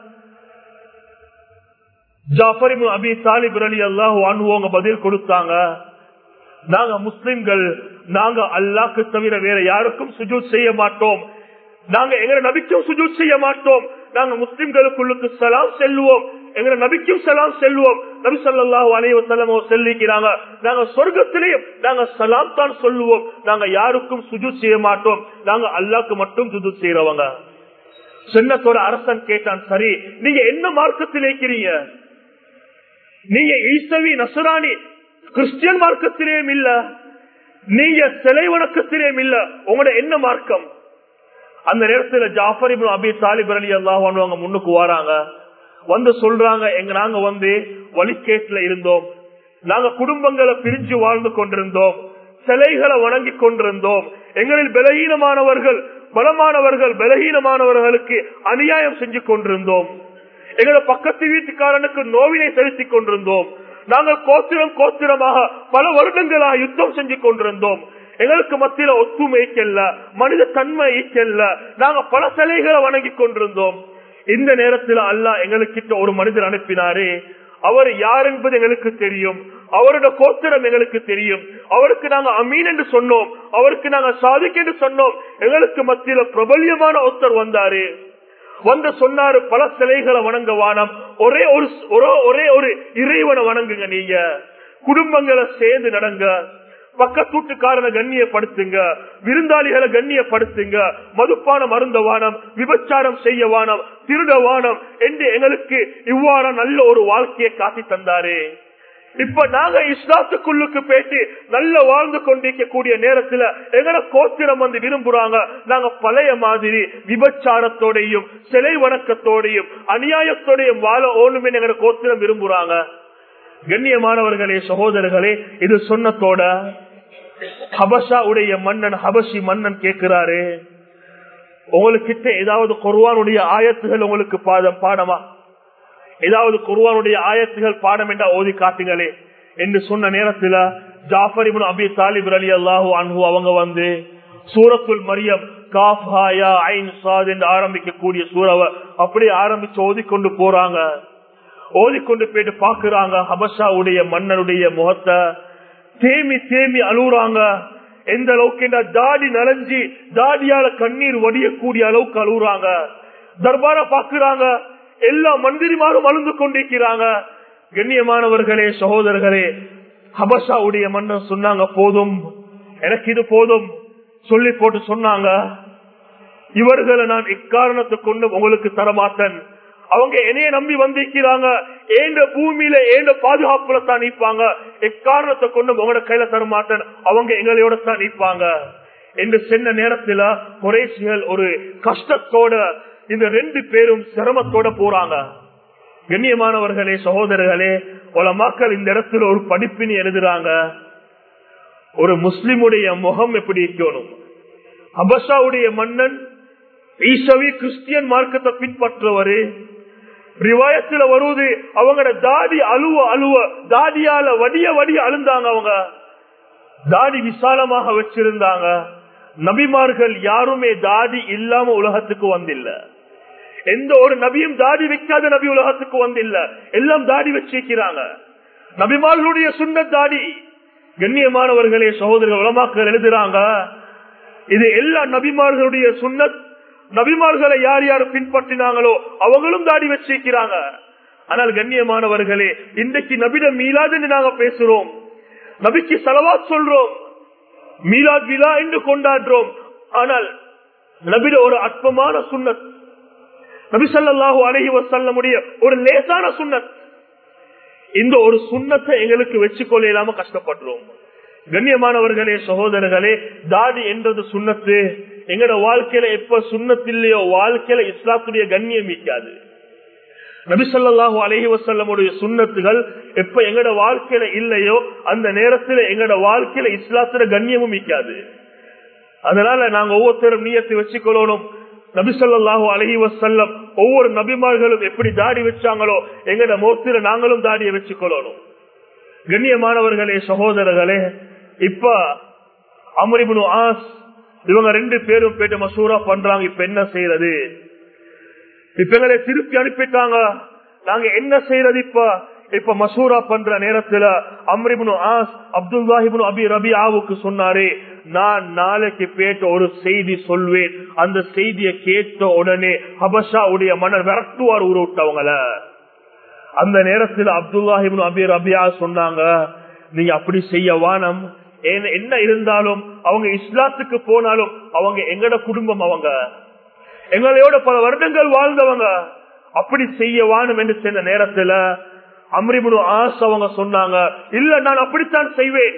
ஜாஃபரிமு அபி தாலிப் அலி அல்லாஹ் வாங்குவோங்க பதில் கொடுத்தாங்க நாங்க முஸ்லிம்கள் நாங்க அல்லாக்கு தவிர வேற யாருக்கும் சுஜூத் செய்ய மாட்டோம் நாங்க எங்க நபிக்கும் சுஜூத் செய்ய மாட்டோம் நாங்க முஸ்லிம்களுக்குள்ளுக்கு சலாம் செல்வோம் எங்க நபிக்கும் சலாம் செல்வோம் நபி சொல்லாஹு அலைவசல்லம் செல்லிக்கிறாங்க நாங்க சொர்க்கத்திலேயும் நாங்க சலாம் தான் சொல்லுவோம் நாங்க யாருக்கும் சுஜூத் செய்ய மாட்டோம் நாங்க அல்லாக்கு மட்டும் சுஜூத் செய்யறவங்க சின்னத்தோட அரசன் கேட்டான் சரி நீங்க என்ன மார்க்கத்தில் இருக்கிறீங்க நீங்க ஈசவி நசுராணி கிறிஸ்டியன் மார்க்கத்திலேயும் இல்ல நீங்க சிலை வணக்கத்திலேயும் இல்ல உங்களோட என்ன மார்க்கம் அந்த நேரத்துல ஜாஃபர் இப்னு அபி தாலிப் அலி அல்லாஹ் அவங்க முன்னுக்கு வராங்க வந்து சொல்றாங்க எங்க நாங்க வந்து வழிகேட்டுல இருந்தோம் நாங்க குடும்பங்களை பிரிஞ்சு வாழ்ந்து கொண்டிருந்தோம் சிலைகளை வணங்கி கொண்டிருந்தோம் எங்களில் பலகீனமானவர்கள் பலமானவர்கள் பலகீனமானவர்களுக்கு அநியாயம் செஞ்சு கொண்டிருந்தோம் எங்களோட பக்கத்து வீட்டுக்காரனுக்கு நோவினை செலுத்திக் கொண்டிருந்தோம் நாங்கள் கோத்திரம் கோத்திரமாக பல வருடங்களாக யுத்தம் செஞ்சு கொண்டிருந்தோம் எங்களுக்கு மத்தியில ஒத்துமை ஈக்கல்ல மனித தன்மை ஈக்கல்ல நாங்க பல சிலைகளை வணங்கி கொண்டிருந்தோம் இந்த நேரத்தில் அல்லாஹ் எங்களுக்கிட்ட ஒரு மனிதர் அனுப்பினாரு அவர் யார் என்பது எங்களுக்கு தெரியும் அவரோட கோத்திரம் எங்களுக்கு தெரியும் அவருக்கு நாங்க அமீன் என்று சொன்னோம் அவருக்கு நாங்க சாதிக் என்று சொன்னோம் எங்களுக்கு மத்தியில பிரபல்யமான ஒருத்தர் வந்தாரு வந்து சொன்னாரு பல சிலைகளை வணங்க வானம் ஒரே ஒரு ஒரே- ஒரே ஒரு இறைவனை வணங்குங்க நீங்க குடும்பங்களை சேர்ந்து நடங்க பக்கத்தூட்டுக்காரனை கண்ணியப்படுத்துங்க விருந்தாளிகளை கண்ணியப்படுத்துங்க மதுப்பான மருந்த வானம் விபச்சாரம் செய்ய வானம் திருட வானம் என்று எங்களுக்கு இவ்வாறு நல்ல ஒரு வாழ்க்கையை காட்டி தந்தாரு இப்ப நாங்க இஸ்லாத்துக்குள்ளுக்கு போயிட்டு நல்ல வாழ்ந்து கொண்டிருக்கக்கூடிய நேரத்துல எங்கட கோத்திரம் வந்து விரும்புறாங்க நாங்க பழைய மாதிரி விபச்சாரத்தோடையும் சிலை வணக்கத்தோடையும் அநியாயத்தோடையும் வாழ ஓணுமே எங்கட கோத்திரம் விரும்புறாங்க கண்ணியமானவர்களே சகோதரர்களே இது சொன்னத்தோட ஹபஷா உடைய மன்னன் ஹபஷி மன்னன் கேட்கிறாரு உங்களுக்கிட்ட ஏதாவது குர்வானுடைய ஆயத்துகள் உங்களுக்கு பாதம் பாடமா ஏதாவது குர்வானுடைய ஆயத்துகள் பாடம் என்றா ஓதி காட்டுங்களே என்று சொன்ன நேரத்துல ஜாஃபர் இப்னு அபி தாலிப் அலி அல்லாஹு அன்ஹு அவங்க வந்து சூரத்துல் மரியம் காஃப் ஹாயா ஐன் சாத் என்று ஆரம்பிக்கக்கூடிய சூறாவை அப்படியே ஆரம்பிச்சு ஓதிக்கொண்டு போறாங்க ஓதிக்கொண்டு போயிட்டு பாக்குறாங்க ஹபஷாவுடைய மன்னனுடைய முகத்தை தேமி தேமி அழுகுறாங்க எந்த அளவுக்கு என்றா தாடி நனைஞ்சி தாடியால கண்ணீர் வடியக்கூடிய அளவுக்கு அழுகுறாங்க தர்பார பாக்குறாங்க எல்லா மந்திரிமாரும் அழுந்து கொண்டிருக்கிறாங்க கண்ணியமானவர்களே சகோதரர்களே ஹபஷாவுடைய மன்னன் சொன்னாங்க போதும் எனக்கு இது போதும் சொல்லி போட்டு சொன்னாங்க இவர்களை நான் இக்காரணத்தை கொண்டு உங்களுக்கு தரமாட்டேன் அவங்க என்னைய நம்பி வந்திருக்கிறாங்க ஏண்ட பூமியில ஏண்ட பாதுகாப்புல தான் நிற்பாங்க எக்காரணத்தை கொண்டு உங்களோட கையில தரமாட்டேன் அவங்க எங்களோட தான் நிற்பாங்க என்று சென்ற நேரத்துல குறைசிகள் ஒரு கஷ்டத்தோட இந்த ரெண்டு பேரும் சிரமத்தோட போறாங்க கண்ணியமானவர்களே சகோதரர்களே பல மக்கள் இந்த இடத்துல ஒரு படிப்பினி எழுதுறாங்க ஒரு முஸ்லிமுடைய முகம் எப்படி இருக்கணும் அபஷாவுடைய மன்னன் ஈசவி கிறிஸ்டியன் மார்க்கத்தை பின்பற்றுவரு ரிவாயத்துல வருவது அவங்களோட தாடி அழுவ அழுவ தாடியால வடிய வடிய அழுந்தாங்க அவங்க தாடி விசாலமாக வச்சிருந்தாங்க நபிமார்கள் யாருமே தாடி இல்லாம உலகத்துக்கு வந்தில்ல எந்த ஒரு நபியும் தாடி வைக்காத நபி உலகத்துக்கு வந்தில்ல எல்லாம் தாடி வச்சிருக்கிறாங்க நபிமார்களுடைய சுண்ண தாடி கண்ணியமானவர்களே சகோதரர்கள் உலமாக்கள் எழுதுறாங்க இது எல்லா நபிமார்களுடைய சுண்ணத் நபிமார்களை யார் யார் பின்பற்றினாங்களோ அவங்களும் தாடி வச்சிருக்கிறாங்க ஆனால் கண்ணியமானவர்களே இன்றைக்கு நபிடம் மீலாது என்று நாங்க பேசுறோம் நபிக்கு செலவாத் சொல்றோம் மீலாத் விழா என்று கொண்டாடுறோம் ஆனால் நபிட ஒரு அற்பமான சுண்ணத் நபி ஸல்லல்லாஹு அலைஹி வஸல்லமுடைய ஒரு லேசான சுண்ணத் இந்த ஒரு சுண்ணத்தை எங்களுக்கு வச்சுக்கொள்ள இல்லாம கஷ்டப்படுறோம் கண்ணியமானவர்களே சகோதரர்களே தாடி என்றது சுண்ணத்து எங்கட வாழ்க்கையில எப்ப சுண்ணத்தில்லையோ வாழ்க்கையில இஸ்லாத்துடைய கண்ணியம் மிக்காது நபிசல்லாஹு அலஹி வசல்லமுடைய சுண்ணத்துகள் எப்ப எங்கட வாழ்க்கையில இல்லையோ அந்த நேரத்துல எங்கட வாழ்க்கையில இஸ்லாத்துல கண்ணியமும் மிக்காது அதனால நாங்க ஒவ்வொருத்தரும் நீயத்தை வச்சுக்கொள்ளணும் நபிசல்லாஹு அலஹி வசல்லம் ஒவ்வொரு நபிமார்களும் எப்படி தாடி வச்சாங்களோ எங்கட மோத்திர நாங்களும் தாடியை வச்சுக்கொள்ளணும் கண்ணியமானவர்களே சகோதரர்களே இப்ப அமரிபுனு ஆஸ் இவங்க ரெண்டு பேரும் போயிட்டு மசூரா பண்றாங்க இப்ப என்ன செய்யறது இப்ப எங்களை திருப்பி அனுப்பிட்டாங்க நாங்க என்ன செய்யறது இப்ப இப்ப மசூரா பண்ற நேரத்துல அம்ரிபுனு ஆஸ் அப்துல்லாஹிபுனு அபி ரபியாவுக்கு சொன்னாரு நான் நாளைக்கு பேட்ட ஒரு செய்தி சொல்வேன் அந்த செய்தியை கேட்ட உடனே ஹபஷா உடைய மன்னர் விரட்டுவார் ஊர் விட்டவங்கள அந்த நேரத்தில் அப்துல்லாஹிபின் அபி ரபியா சொன்னாங்க நீங்க அப்படி செய்ய வானம் என்ன இருந்தாலும் அவங்க இஸ்லாத்துக்கு போனாலும் அவங்க எங்கட குடும்பம் அவங்க எங்களோட பல வருடங்கள் வாழ்ந்தவங்க அப்படி செய்ய வானம் என்று சென்ற நேரத்துல அம்ரிபுனு ஆஸ் அவங்க சொன்னாங்க இல்ல நான் அப்படித்தான் செய்வேன்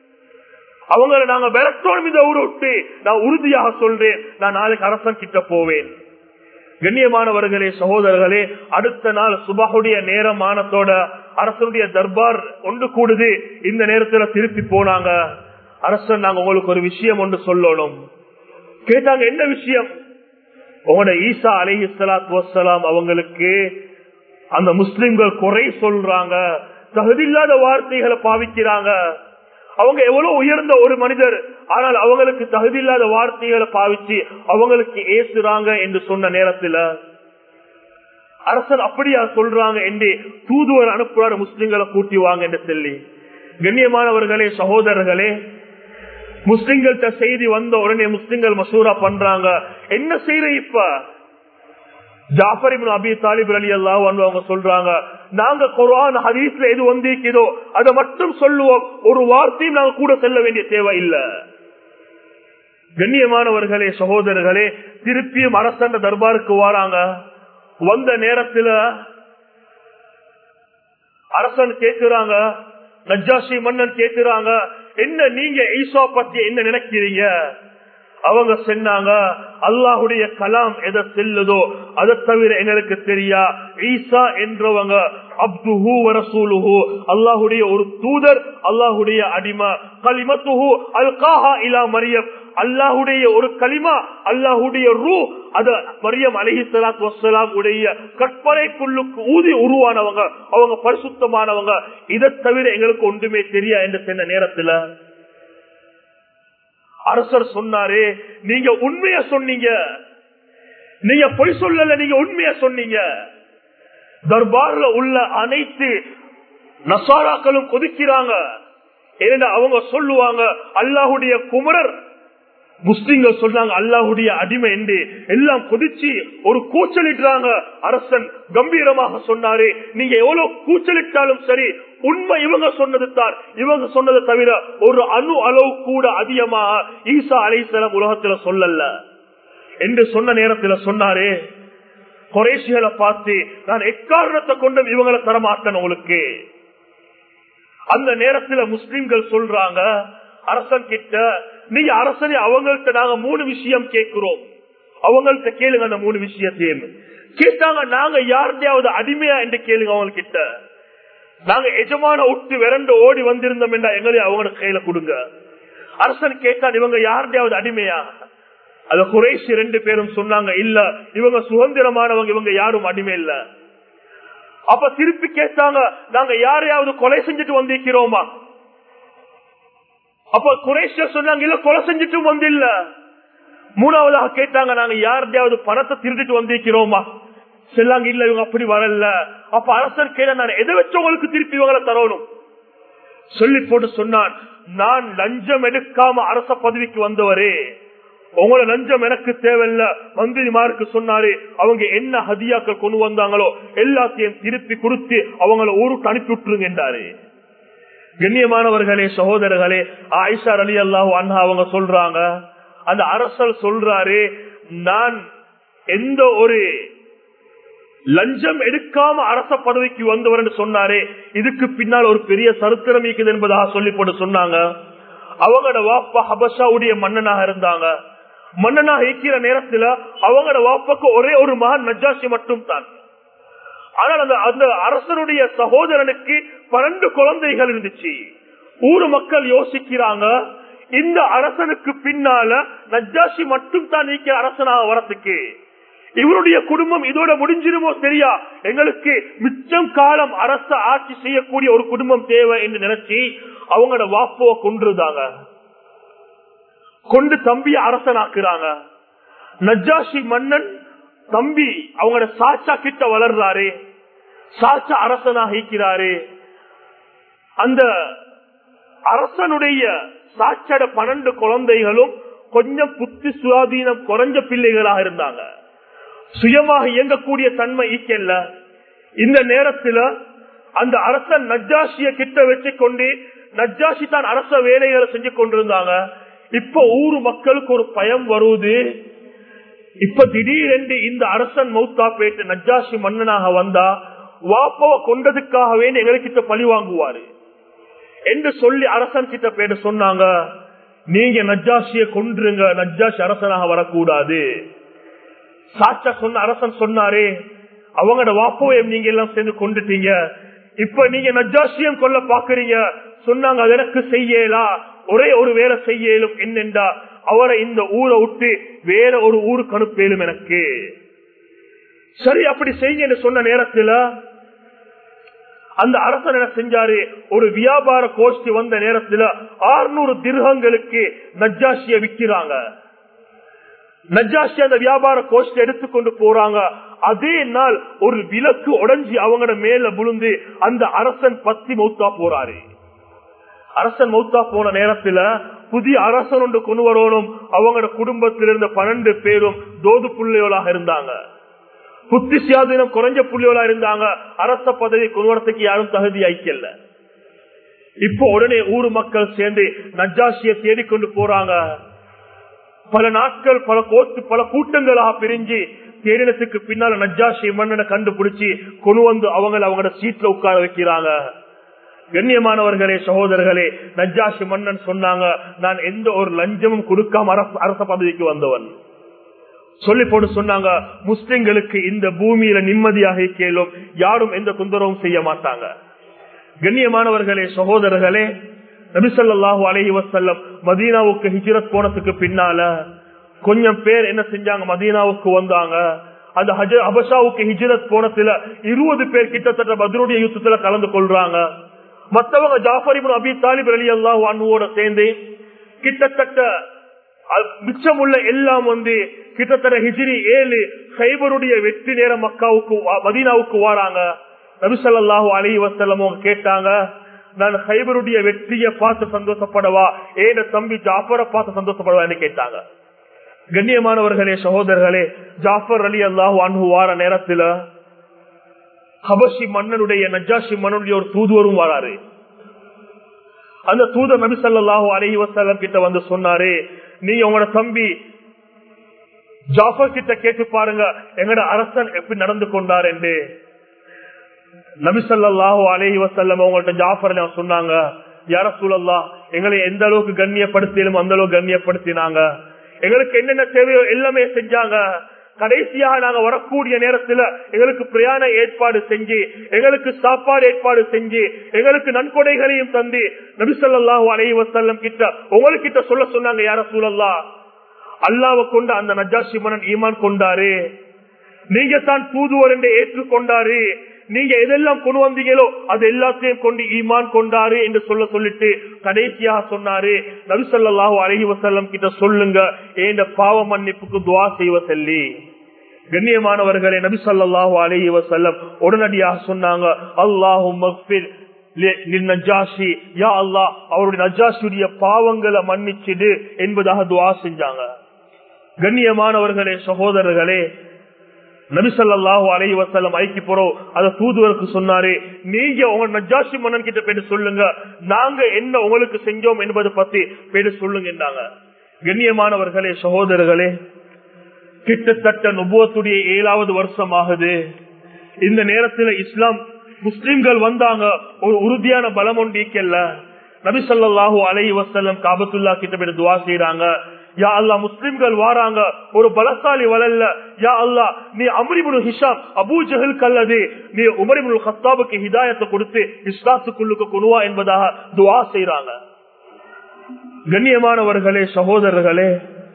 அவங்களை நாங்க விரட்டோம் இந்த ஊரை விட்டு நான் உறுதியாக சொல்றேன் நான் நாளைக்கு அரசன் கிட்ட போவேன் கண்ணியமானவர்களே சகோதரர்களே அடுத்த நாள் சுபகுடைய நேரமானத்தோட அரசனுடைய தர்பார் ஒன்று கூடுது இந்த நேரத்துல திருப்பி போனாங்க அரசன் நாங்க உங்களுக்கு ஒரு விஷயம் ஒன்று சொல்லணும் கேட்டாங்க என்ன விஷயம் உங்களோட ஈசா அலஹி சலாத் வசலாம் அவங்களுக்கு அந்த முஸ்லிம்கள் குறை சொல்றாங்க தகுதியில்லாத வார்த்தைகளை பாவிக்கிறாங்க அவங்க எவ்வளவு உயர்ந்த ஒரு மனிதர் ஆனால் அவங்களுக்கு தகுதியில்லாத வார்த்தைகளை பாவிச்சு அவங்களுக்கு ஏசுறாங்க என்று சொன்ன நேரத்துல அரசர் அப்படியா சொல்றாங்க என்று தூதுவர் அனுப்புறாரு முஸ்லிம்களை கூட்டி வாங்க என்று சொல்லி கண்ணியமானவர்களே சகோதரர்களே முஸ்லிம்கள்ட்ட செய்தி வந்த உடனே முஸ்லிம்கள் மசூரா பண்றாங்க என்ன செய்யற இப்ப ஜாஃபர் அபி தாலிப் அலி அல்லா அவங்க சொல்றாங்க நாங்க குரான் ஹதீஸ்ல எது வந்திருக்கிறதோ அதை மட்டும் சொல்லுவோம் ஒரு வார்த்தையும் நாங்க கூட செல்ல வேண்டிய தேவை இல்ல கண்ணியமானவர்களே சகோதரர்களே திருப்பியும் அரசண்ட தர்பாருக்கு வராங்க வந்த நேரத்துல அரசன் கேட்கிறாங்க நஜாசி மன்னன் கேட்கிறாங்க என்ன நீங்க ஈசா பத்தி என்ன நினைக்கிறீங்க அவங்க சொன்னாங்க அல்லாஹுடைய கலாம் எதை செல்லுதோ அதை தவிர எங்களுக்கு தெரியா ஈசா என்றவங்க அப்துஹு வரசூலுஹு அல்லாஹுடைய ஒரு தூதர் அல்லாஹுடைய அடிமை கலிமத்துஹு அல்காஹா இலா மரியம் அல்லாஹுடைய ஒரு களிமா அல்லாஹுடைய ரூ அது மரியம் அலஹி சலாத் வசலாம் உடைய கற்பனைக்குள்ளுக்கு ஊதி உருவானவங்க அவங்க பரிசுத்தமானவங்க இதை தவிர எங்களுக்கு ஒன்றுமே தெரியா என்று சொன்ன நேரத்துல அரசர் சொன்னாரு நீங்க உண்மைய சொன்னீங்க நீங்க பொய் சொல்லல நீங்க உண்மைய சொன்னீங்க தர்பார்ல உள்ள அனைத்து நசாராக்களும் கொதிக்கிறாங்க ஏன்னா அவங்க சொல்லுவாங்க அல்லாஹுடைய குமரர் முஸ்லிம்கள் சொல்றாங்க அல்லாஹுடைய அடிமை என்று எல்லாம் கொதிச்சு ஒரு கூச்சலிட்டாங்க அரசன் கம்பீரமாக சொன்னாரு நீங்க எவ்வளவு கூச்சலிட்டாலும் சரி உண்மை இவங்க சொன்னது தான் இவங்க சொன்னதை தவிர ஒரு அணு அளவு கூட அதிகமாக ஈசா அலைசலம் உலகத்துல சொல்லல என்று சொன்ன நேரத்துல சொன்னாரு குறைசிகளை பார்த்து நான் எக்காரணத்தை கொண்டும் இவங்களை தரமாட்டேன் உங்களுக்கு அந்த நேரத்துல முஸ்லிம்கள் சொல்றாங்க அரசன் கிட்ட நீங்க அரசனை அவங்கள்ட்ட நாங்க மூணு விஷயம் கேட்கிறோம் அவங்கள்ட்ட கேளுங்க அந்த மூணு விஷயத்தையும் கேட்டாங்க நாங்க யாருடையாவது அடிமையா என்று கேளுங்க அவங்க கிட்ட நாங்க எஜமான விட்டு விரண்டு ஓடி வந்திருந்தோம் என்றா எங்களையும் அவங்க கையில கொடுங்க அரசன் கேட்டான் இவங்க யாருடையாவது அடிமையா அத குறைசி ரெண்டு பேரும் சொன்னாங்க இல்ல இவங்க சுதந்திரமானவங்க இவங்க யாரும் அடிமை இல்ல அப்ப திருப்பி கேட்டாங்க நாங்க யாரையாவது கொலை செஞ்சுட்டு வந்திருக்கிறோமா அப்ப குறைஷ சொன்னாங்க இல்ல கொலை செஞ்சுட்டும் வந்து இல்ல மூணாவதாக கேட்டாங்க நாங்க யாருடையாவது பணத்தை திருடிட்டு வந்திருக்கிறோமா சொல்லாங்க இல்ல இவங்க அப்படி வரல அப்ப அரசர் கேட்ட நான் எதை வச்சு உங்களுக்கு திருப்பி இவங்களை தரணும் சொல்லி போட்டு சொன்னான் நான் லஞ்சம் எடுக்காம அரச பதவிக்கு வந்தவரே உங்களோட லஞ்சம் எனக்கு தேவையில்ல மந்திரிமாருக்கு சொன்னாரு அவங்க என்ன ஹதியாக்கள் கொண்டு வந்தாங்களோ எல்லாத்தையும் திருப்பி கொடுத்து அவங்கள ஊருக்கு அனுப்பி விட்டுருங்க என்றாரு கண்ணியமானவர்களே சகோதரர்களே ஆயிஷா அலி அல்லாஹ் அண்ணா அவங்க சொல்றாங்க அந்த அரசர் சொல்றாரு நான் எந்த ஒரு லஞ்சம் எடுக்காம அரச பதவிக்கு வந்தவர் என்று சொன்னாரே இதுக்கு பின்னால் ஒரு பெரிய சரித்திரம் இருக்குது என்பதாக சொல்லி போட்டு சொன்னாங்க அவங்களோட வாப்பா ஹபஷாவுடைய மன்னனாக இருந்தாங்க மன்னனாக இருக்கிற நேரத்துல அவங்களோட வாப்பாக்கு ஒரே ஒரு மகன் நஜாசி மட்டும் தான் ஆனால் அந்த அந்த அரசனுடைய சகோதரனுக்கு பன்னெண்டு குழந்தைகள் இருந்துச்சு ஊர் மக்கள் யோசிக்கிறாங்க இந்த அரசனுக்கு பின்னால நஜாசி மட்டும் தான் நீக்க அரசனாக வரத்துக்கு இவருடைய குடும்பம் இதோட முடிஞ்சிருமோ சரியா எங்களுக்கு மிச்சம் காலம் அரச ஆட்சி செய்யக்கூடிய ஒரு குடும்பம் தேவை என்று நினைச்சு அவங்களோட வாப்போவை கொண்டிருந்தாங்க கொண்டு தம்பிய அரசனாக்குறாங்க நஜாஷி மன்னன் தம்பி அவங்களோட சாச்சா கிட்ட வளர்றாரு சாச்சா அரசனாக இருக்கிறாரு அந்த அரசனுடைய சாச்சட பன்னெண்டு குழந்தைகளும் கொஞ்சம் புத்தி சுவாதீனம் குறைஞ்ச பிள்ளைகளாக இருந்தாங்க சுயமாக இயங்கக்கூடிய தன்மை ஈக்கல்ல இந்த நேரத்துல அந்த அரசன் நஜாசிய கிட்ட வச்சு கொண்டு நஜாசி தான் அரச வேலைகளை செஞ்சு கொண்டிருந்தாங்க இப்ப ஊரு மக்களுக்கு ஒரு பயம் வருவது இப்ப திடீரென்று இந்த அரசன் மௌத்தா போயிட்டு நஜாசி மன்னனாக வந்தா வாப்பவ கொண்டதுக்காக வேண்டி எங்களுக்கு பழி வாங்குவாரு என்று சொல்லி அரசன் கிட்ட போயிட்டு சொன்னாங்க நீங்க நஜாசிய கொன்றுங்க நஜாசி அரசனாக வரக்கூடாது சாச்சா சொன்ன அரசன் சொன்னாரே அவங்களோட வாப்போயம் நீங்க எல்லாம் சேர்ந்து கொண்டுட்டீங்க இப்ப நீங்க நஜாசியம் கொல்ல பாக்குறீங்க சொன்னாங்க அது எனக்கு செய்யலா ஒரே ஒரு வேலை செய்யலும் என்னென்றா அவரை இந்த ஊரை விட்டு வேற ஒரு ஊருக்கு அனுப்பேலும் எனக்கு சரி அப்படி செய்ய சொன்ன நேரத்துல அந்த அரசன் என்ன செஞ்சாரு ஒரு வியாபார கோஷ்டி வந்த நேரத்துல ஆறுநூறு திருகங்களுக்கு நஜாசிய விற்கிறாங்க நஜாஷி அந்த வியாபார கோஷ்ட எடுத்துக்கொண்டு போறாங்க அதே நாள் ஒரு விளக்கு உடஞ்சி அவங்களோட மேல விழுந்து அந்த அரசன் பத்தி மௌத்தா போறாரு அரசன் மௌத்தா போன நேரத்துல புதிய அரசன் ஒன்று கொண்டு வரணும் அவங்களோட குடும்பத்தில் இருந்த பன்னெண்டு பேரும் தோது புள்ளையோளாக இருந்தாங்க புத்தி சுயாதீனம் குறைஞ்ச புள்ளியோளா இருந்தாங்க அரச பதவி கொண்டு வரத்துக்கு யாரும் தகுதி ஐக்கியல்ல இப்போ உடனே ஊர் மக்கள் சேர்ந்து நஜாசிய தேடிக்கொண்டு போறாங்க பல நாட்கள் பல கோட்டு பல கூட்டங்களாக பிரிஞ்சு தேடினத்துக்கு பின்னால நஜாசி மன்னனை கண்டுபிடிச்சு கொண்டு வந்து அவங்களை அவங்களோட சீட்ல உட்கார வைக்கிறாங்க கண்ணியமானவர்களே சகோதரர்களே நஜாசி மன்னன் சொன்னாங்க நான் எந்த ஒரு லஞ்சமும் கொடுக்காம அரச- அரச பதவிக்கு வந்தவன் சொல்லி போட்டு சொன்னாங்க முஸ்லிம்களுக்கு இந்த பூமியில நிம்மதியாக கேளும் யாரும் எந்த தொந்தரவும் செய்ய மாட்டாங்க கண்ணியமானவர்களே சகோதரர்களே நபிசல்லாஹு அலஹி வசல்லம் மதீனாவுக்கு ஹிஜ்ரத் போனதுக்கு பின்னால கொஞ்சம் பேர் என்ன செஞ்சாங்க மதீனாவுக்கு வந்தாங்க அந்த ஹஜ அபஷாவுக்கு ஹிஜ்ரத் போனதுல இருபது பேர் கிட்டத்தட்ட பத்ருடைய யுத்தத்துல கலந்து கொள்றாங்க மத்தவங்க ஜாஃபரிபுன் அபி தாலிப் அலி அல்லாஹ் அனுவோட சேர்ந்து கிட்டத்தட்ட அ- மிச்சமுள்ள எல்லாம் வந்து கிட்டத்தட்ட ஹிஜ்ரி ஏழு சைபருடைய வெற்றி நேரம் மக்காவுக்கு வா- மதீனாவுக்கு வாராங்க நபிசல்லாஹு அலி வசல்லம் அவங்க கேட்டாங்க நான் ஹைபருடைய வெற்றியை பார்த்து சந்தோஷப்படவா ஏன தம்பி ஜாஃபரை பார்த்து சந்தோஷப்படவான்னு கேட்டாங்க கண்ணியமானவர்களே சகோதரர்களே ஜாஃபர் அலி அல்லாஹு அன்ஹு வார நேரத்துல ஹபஷி மன்னனுடைய நஜாஷி மன்னனுடைய ஒரு தூதுவரும் வராரு அந்த தூதர் நபி ஸல்லல்லாஹு அலைஹி வஸல்லம் கிட்ட வந்து சொன்னாரு நீங்க உங்களோட தம்பி ஜாஃபர் கிட்ட கேட்டு பாருங்க எங்கட அரசன் எப்படி நடந்து கொண்டார் என்று நபி ஸல்லல்லாஹு அலைஹி வஸல்லம் அவங்கள்ட்ட ஜாஃபர் அலைஹி சொன்னாங்க யார சூழல்லா எங்களை எந்த அளவுக்கு கண்ணியப்படுத்திலும் அந்த அளவுக்கு கண்ணியப்படுத்தினாங்க எங்களுக்கு என்னென்ன தேவையோ எல்லாமே செஞ்சாங்க கடைசியாக நாங்க வரக்கூடிய நேரத்துல எங்களுக்கு பிரயாண ஏற்பாடு செஞ்சு எங்களுக்கு சாப்பாடு ஏற்பாடு செஞ்சு எங்களுக்கு நன்கொடைகளையும் தந்து நபிசல்லாஹு அலைஹி வஸல்லம் கிட்ட உங்ககிட்ட சொல்ல சொன்னாங்க யார சூழல்லா அல்லாவை கொண்டு அந்த நஜாஷி மன்னன் ஈமான் கொண்டாரு நீங்க தான் தூதுவர் என்று ஏற்றுக்கொண்டாரு நீங்க எதெல்லாம் கொண்டு வந்தீங்களோ அது எல்லாத்தையும் கொண்டு ஈமான் கொண்டாரு என்று சொல்ல சொல்லிட்டு கடைசியாக சொன்னாரு நபிசல்லாஹு அலஹி வசல்லம் கிட்ட சொல்லுங்க ஏன் பாவ மன்னிப்புக்கு துவா செய்வ சொல்லி கண்ணியமானவர்களே நபி ஸல்லல்லாஹு அலைஹி வஸல்லம் உடனடியாக சொன்னாங்க அல்லாஹும் நஜாஷி யா அல்லாஹ் அவருடைய நஜாஷியுடைய பாவங்களை மன்னிச்சிடு என்பதாக துவா செஞ்சாங்க கண்ணியமானவர்களே சகோதரர்களே நபிசல்லாஹு அலை வசல்லம் ஐக்கி போறோம் அத தூதுவருக்கு சொன்னாரு நீங்க உங்க நஜாஷி மன்னன் கிட்ட போயிட்டு சொல்லுங்க நாங்க என்ன உங்களுக்கு செஞ்சோம் என்பதை பத்தி போயிட்டு சொல்லுங்க என்றாங்க கண்ணியமானவர்களே சகோதரர்களே கிட்டத்தட்ட நுபுவத்துடைய ஏழாவது வருஷம் ஆகுது இந்த நேரத்துல இஸ்லாம் முஸ்லிம்கள் வந்தாங்க ஒரு உறுதியான பலம் ஒன்றிக்கல்ல நபிசல்லாஹு அலை வசல்லம் காபத்துல்லா கிட்ட போய் துவா செய்யறாங்க யா அல்லா முஸ்லிம்கள் வாராங்க ஒரு பலசாலி வளல்ல யா அல்லா நீ அமரிபுல் ஹிஷாம் அபூ ஜஹல் கல்லது நீ உமரிபுல் ஹத்தாபுக்கு ஹிதாயத்தை கொடுத்து இஸ்லாத்துக்குள்ளுக்கு கொணுவா என்பதாக துவா செய்யறாங்க கண்ணியமானவர்களே சகோதரர்களே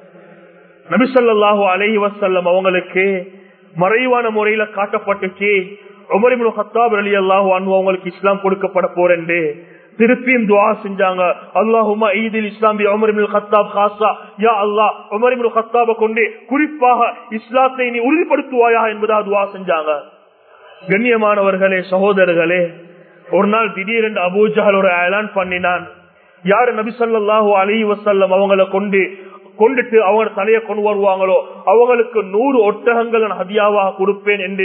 நபிசல்லாஹு அலை வசல்லம் அவங்களுக்கு மறைவான முறையில காட்டப்பட்டுச்சு உமரிபுல் ஹத்தாப் அலி அல்லாஹு அவங்களுக்கு இஸ்லாம் கொடுக்கப்பட போறேன் திருப்பியும் துவா செஞ்சாங்க அல்லாஹுமா ஈதில் இஸ்லாமி உமரிபுல் ஹத்தாப் காசா யா அல்லாஹ் உமரிபுல் ஹத்தாப கொண்டு குறிப்பாக இஸ்லாத்தை நீ உறுதிப்படுத்துவாயா என்பதாக துவா செஞ்சாங்க கண்ணியமானவர்களே சகோதரர்களே ஒரு நாள் திடீரென்று அபூஜால் ஒரு ஏலான் பண்ணினான் யாரு நபி சொல்லாஹு அலி வசல்லம் அவங்களை கொண்டு கொண்டுட்டு அவங்க தலையை கொண்டு வருவாங்களோ அவங்களுக்கு நூறு ஒட்டகங்கள் நான் ஹதியாவாக கொடுப்பேன் என்று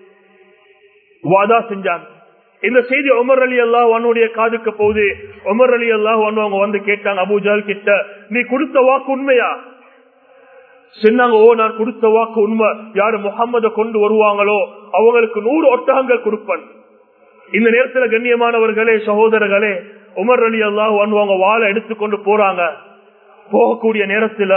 வாதா செஞ்சாங்க இந்த செய்தி உமர் அலி அல்லாஹ் உன்னுடைய காதுக்கு போகுது உமர் அலி அல்லாஹ் அவங்க வந்து கேட்டாங்க அபூஜால் கிட்ட நீ கொடுத்த வாக்கு உண்மையா சொன்னாங்க ஓ நான் கொடுத்த வாக்கு உண்மை யாரு முகம்மத கொண்டு வருவாங்களோ அவங்களுக்கு நூறு ஒட்டகங்கள் கொடுப்பன் இந்த நேரத்துல கண்ணியமானவர்களே சகோதரர்களே உமர் அலி அல்லாஹ் அவங்க வாழை எடுத்துக்கொண்டு போறாங்க போகக்கூடிய நேரத்துல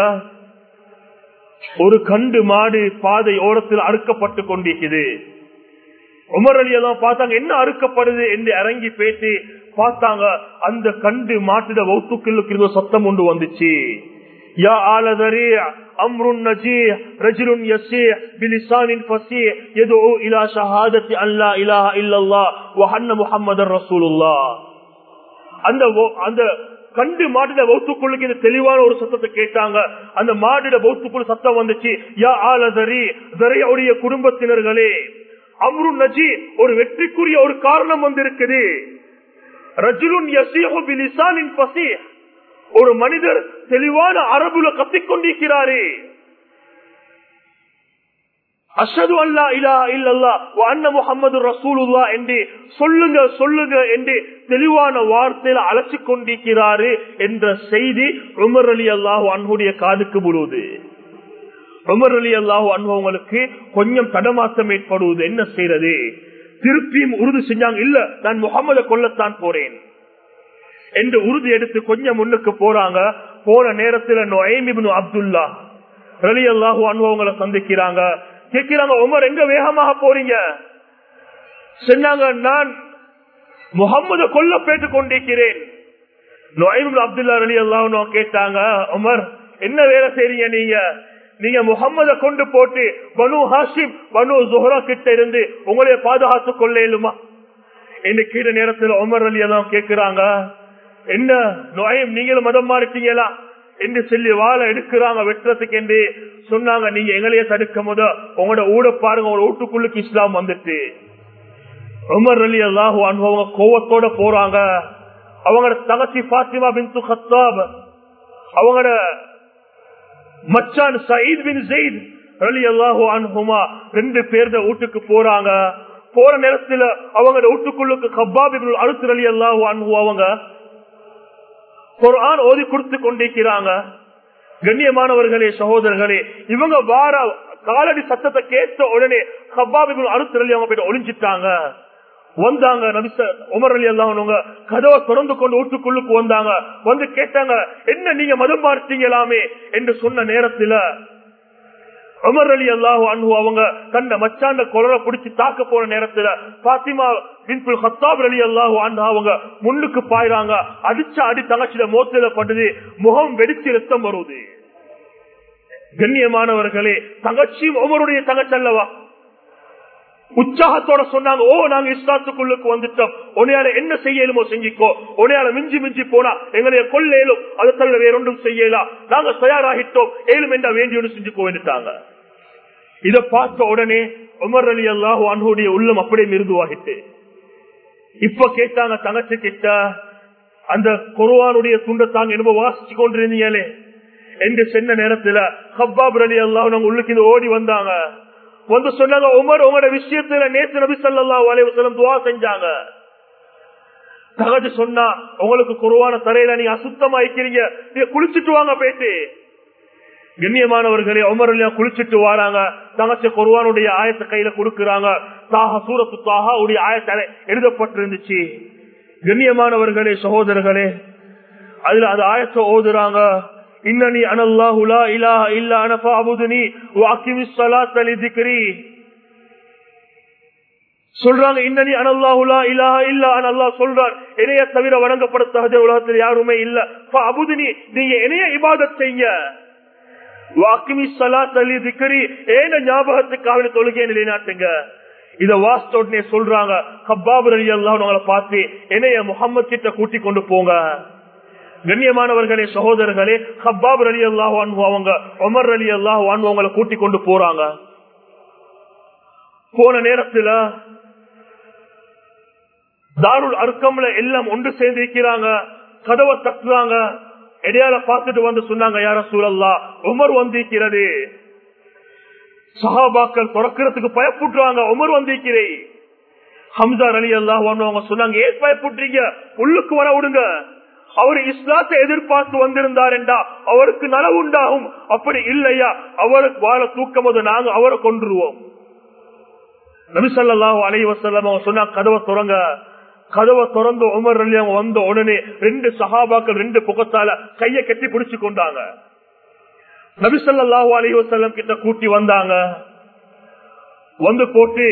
ஒரு கண்டு மாடு பாதை ஓரத்தில் அறுக்கப்பட்டு கொண்டிருக்குது உமர் அலி எல்லாம் பார்த்தாங்க என்ன அறுக்கப்படுது என்று இறங்கி பேசி பார்த்தாங்க அந்த கண்டு மாட்டுட வௌத்துக்களுக்கு சத்தம் கொண்டு வந்துச்சு யா ஆலதரே அம்ருன் நஜீ ரஜுலுன் யஸீ பிலிசானின் ஃபஸீ யதுஉ இலா ஷஹாதத்தி அல்லா இலாஹ இல்லல்லாஹ் வ அன்ன முஹம்மதர் ரசூலுல்லாஹ் அந்த அந்த கண்டு மாட்டிட பௌத்துக்குள்ளுக்கு இது தெளிவான ஒரு சத்தத்தை கேட்டாங்க அந்த மாடிட பௌத்துக்குள் சத்தம் வந்துச்சு யா ஆலதரி தரையுடைய குடும்பத்தினர்களே அம்ரு நஜி ஒரு வெற்றிக்குரிய ஒரு காரணம் வந்திருக்குது ரஜுலுன் யசீஹு பிலிசானின் பசி ஒரு மனிதர் தெளிவான அரபுல கத்திக்கொண்டிருக்கிறாரே அஷது அல்லா இலா இல்லல்லா அண்ண முகமது ரசூலுல்லா என்று சொல்லுங்க சொல்லுங்க என்று தெளிவான வார்த்தையில அழைச்சு கொண்டிருக்கிறாரு என்ற செய்தி உமர் அலி அல்லாஹு அன்புடைய காதுக்கு முழுவது உமர் அலி அல்லாஹு அன்பவங்களுக்கு கொஞ்சம் தடமாற்றம் ஏற்படுவது என்ன செய்யறது திருப்பியும் உறுதி செஞ்சாங்க இல்ல நான் முகமத கொல்லத்தான் போறேன் என்று உறுதி எடுத்து கொஞ்சம் முன்னுக்கு போறாங்க போன நேரத்தில் நொயமிபின் அப்துல்லா ரலி அல்லாஹு அனுபவங்களை சந்திக்கிறாங்க கேட்கிறாங்க உமர் எங்க வேகமாக போறீங்க சொன்னாங்க நான் முகம்மது கொல்ல பேட்டு கொண்டிருக்கிறேன் நொயமிபின் அப்துல்லா ரலி அல்லாஹ் கேட்டாங்க உமர் என்ன வேலை செய்றீங்க நீங்க நீங்க முகம்மத கொண்டு போட்டு பனு ஹாசிம் பனு ஜுஹரா கிட்ட இருந்து உங்களைய பாதுகாத்துக் கொள்ள இயலுமா என்று கீழ நேரத்தில் உமர் அலி எல்லாம் கேட்கிறாங்க என்ன நோயம் நீங்களும் மதம் மாறிட்டீங்களா என்று சொல்லி வாழ எடுக்கிறாங்க வெட்டுறதுக்கு என்று சொன்னாங்க நீங்க எங்களையே தடுக்க முத உங்களோட ஊட பாருங்க உங்களோட வீட்டுக்குள்ளுக்கு இஸ்லாம் வந்துட்டு உமர் அலி அல்லாஹு அவங்க கோவத்தோட போறாங்க அவங்களோட தகச்சி பாத்திமா பின் ஹத்தாப் அவங்களோட மச்சான் சயீத் பின் ஜெயித் அலி அல்லாஹு அன்ஹுமா ரெண்டு பேர் வீட்டுக்கு போறாங்க போற நேரத்துல அவங்க வீட்டுக்குள்ளுக்கு கப்பாபி அழுத்து அலி அல்லாஹு அன்ஹு அவங்க குரான் ஓதி கொடுத்து கொண்டிருக்கிறாங்க கண்ணியமானவர்களே சகோதரர்களே இவங்க வார காலடி சத்தத்தை கேட்ட உடனே கப்பாபிகள் அறுத்து அலி அவங்க போயிட்டு ஒளிஞ்சிட்டாங்க வந்தாங்க நபிச உமர் அலி அல்லாம கதவை திறந்து கொண்டு வீட்டுக்குள்ளுக்கு வந்தாங்க வந்து கேட்டாங்க என்ன நீங்க மதம் பார்த்தீங்களாமே என்று சொன்ன நேரத்துல உமர் அலி அல்லாஹு அன்பு அவங்க கண்ட மச்சாண்ட குரலை பிடிச்சி தாக்க போன நேரத்துல பாத்திமா பின்புல் ஹத்தாப் அலி அல்லாஹு அன்பு அவங்க முன்னுக்கு பாயிறாங்க அடிச்ச அடி தங்கச்சில மோத்தில படுது முகம் வெடிச்சு ரத்தம் வருது கண்ணியமானவர்களே தங்கச்சியும் உமருடைய தங்கச்சி அல்லவா உற்சாகத்தோட சொன்னாங்க ஓ நாங்க இஸ்லாத்துக்குள்ளுக்கு வந்துட்டோம் உனையால என்ன செய்யலுமோ செஞ்சிக்கோ உனையால மிஞ்சி மிஞ்சி போனா எங்களைய கொள்ளேலும் அதை தவிர வேறொன்றும் செய்யலாம் நாங்க தயாராகிட்டோம் ஏழும் என்ற வேண்டியோடு செஞ்சுக்கோ வந்துட்டாங்க இத பார்த்த உடனே உமர் அலி அல்லாஹு அன்ஹுடைய உள்ளம் அப்படியே மிருதுவாகிட்டு இப்ப கேட்டாங்க தங்கச்சி கிட்ட அந்த குருவானுடைய துண்டத்தாங்க என்னமோ வாசிச்சு கொண்டிருந்தீங்களே என்று சென்ன நேரத்துல ஹப்பாப் அலி அல்லாஹ் நாங்க உள்ளுக்கு இந்த ஓடி வந்தாங்க வந்து சொன்னாங்க உமர் உங்களோட விஷயத்துல நேற்று நபி சொல்லா வலைவசலம் துவா செஞ்சாங்க தகஜ சொன்னா உங்களுக்கு குருவான தரையில நீங்க அசுத்தமா இருக்கிறீங்க நீங்க குளிச்சுட்டு வாங்க போயிட்டு கண்ணியமானவர்களே உமர் இல்லையா குளிச்சுட்டு வராங்க தங்கச்சி குருவானுடைய ஆயத்தை கையில கொடுக்கறாங்க தாகா சூரத்து தாகா உடைய ஆயத்தை எழுதப்பட்டிருந்துச்சு கண்ணியமானவர்களே சகோதரர்களே அதுல அந்த ஆயத்தை ஓதுறாங்க இன்னனி அனல்லாஹு லா இலாஹ இல்லா அன ஃபஅபுதுனி வஅகிமிஸ் ஸலாத்த லிذிக்ரி சொல்றாங்க இன்னனி அனல்லாஹு லா இலாஹ இல்லா அன அல்லாஹ் சொல்றான் என்னைய தவிர வணங்கப்பட தகுந்த உலகத்தில் யாருமே இல்ல ஃபஅபுதுனி நீங்க என்னைய இபாதத் செய்யுங்க வஅகிமிஸ் ஸலாத்த லிذிக்ரி ஏன ஞாபகத்துக்காக தொழுகை நிலைநாட்டுங்க இத வாஸ்த உடனே சொல்றாங்க கப்பாபு ரலியல்லாஹு அவங்கள பார்த்து என்னைய முஹம்மத் கிட்ட கூட்டி கொண்டு போங்க கண்ணியமானவர்களே சகோதரர்களே ஹப்பாப் அலி அல்லாஹ் அவங்க ஒமர் அலி அல்லாஹ் அவங்களை கூட்டி கொண்டு போறாங்க போன நேரத்துல தாருல் அர்க்கம்ல எல்லாம் ஒன்று சேர்ந்திருக்கிறாங்க கதவை தட்டுறாங்க இடையால பார்த்துட்டு வந்து சொன்னாங்க யார சூழல்லா உமர் வந்திருக்கிறது சஹாபாக்கள் துறக்கிறதுக்கு பயப்புட்டுறாங்க உமர் வந்திருக்கிறே ஹம்சார் அலி அல்லாஹ் அவங்க சொன்னாங்க ஏன் பயப்புட்றீங்க உள்ளுக்கு வர விடுங்க அவர் இஸ்லாத்தை எதிர்பார்த்து வந்திருந்தார் என்றா அவருக்கு நலவு உண்டாகும் அப்படி இல்லையா அவருக்கு வாழ தூக்கம் போது நாங்க அவரை கொன்றுவோம் நபிசல்லாஹு அலை வசல்லம் அவங்க சொன்னா கதவை துறங்க கதவை திறந்து உமர் அலி அவங்க வந்த உடனே ரெண்டு சஹாபாக்கள் ரெண்டு புகத்தால கைய கட்டி பிடிச்சு கொண்டாங்க நபிசல்லாஹு அலி வசல்லம் கிட்ட கூட்டி வந்தாங்க வந்து போட்டு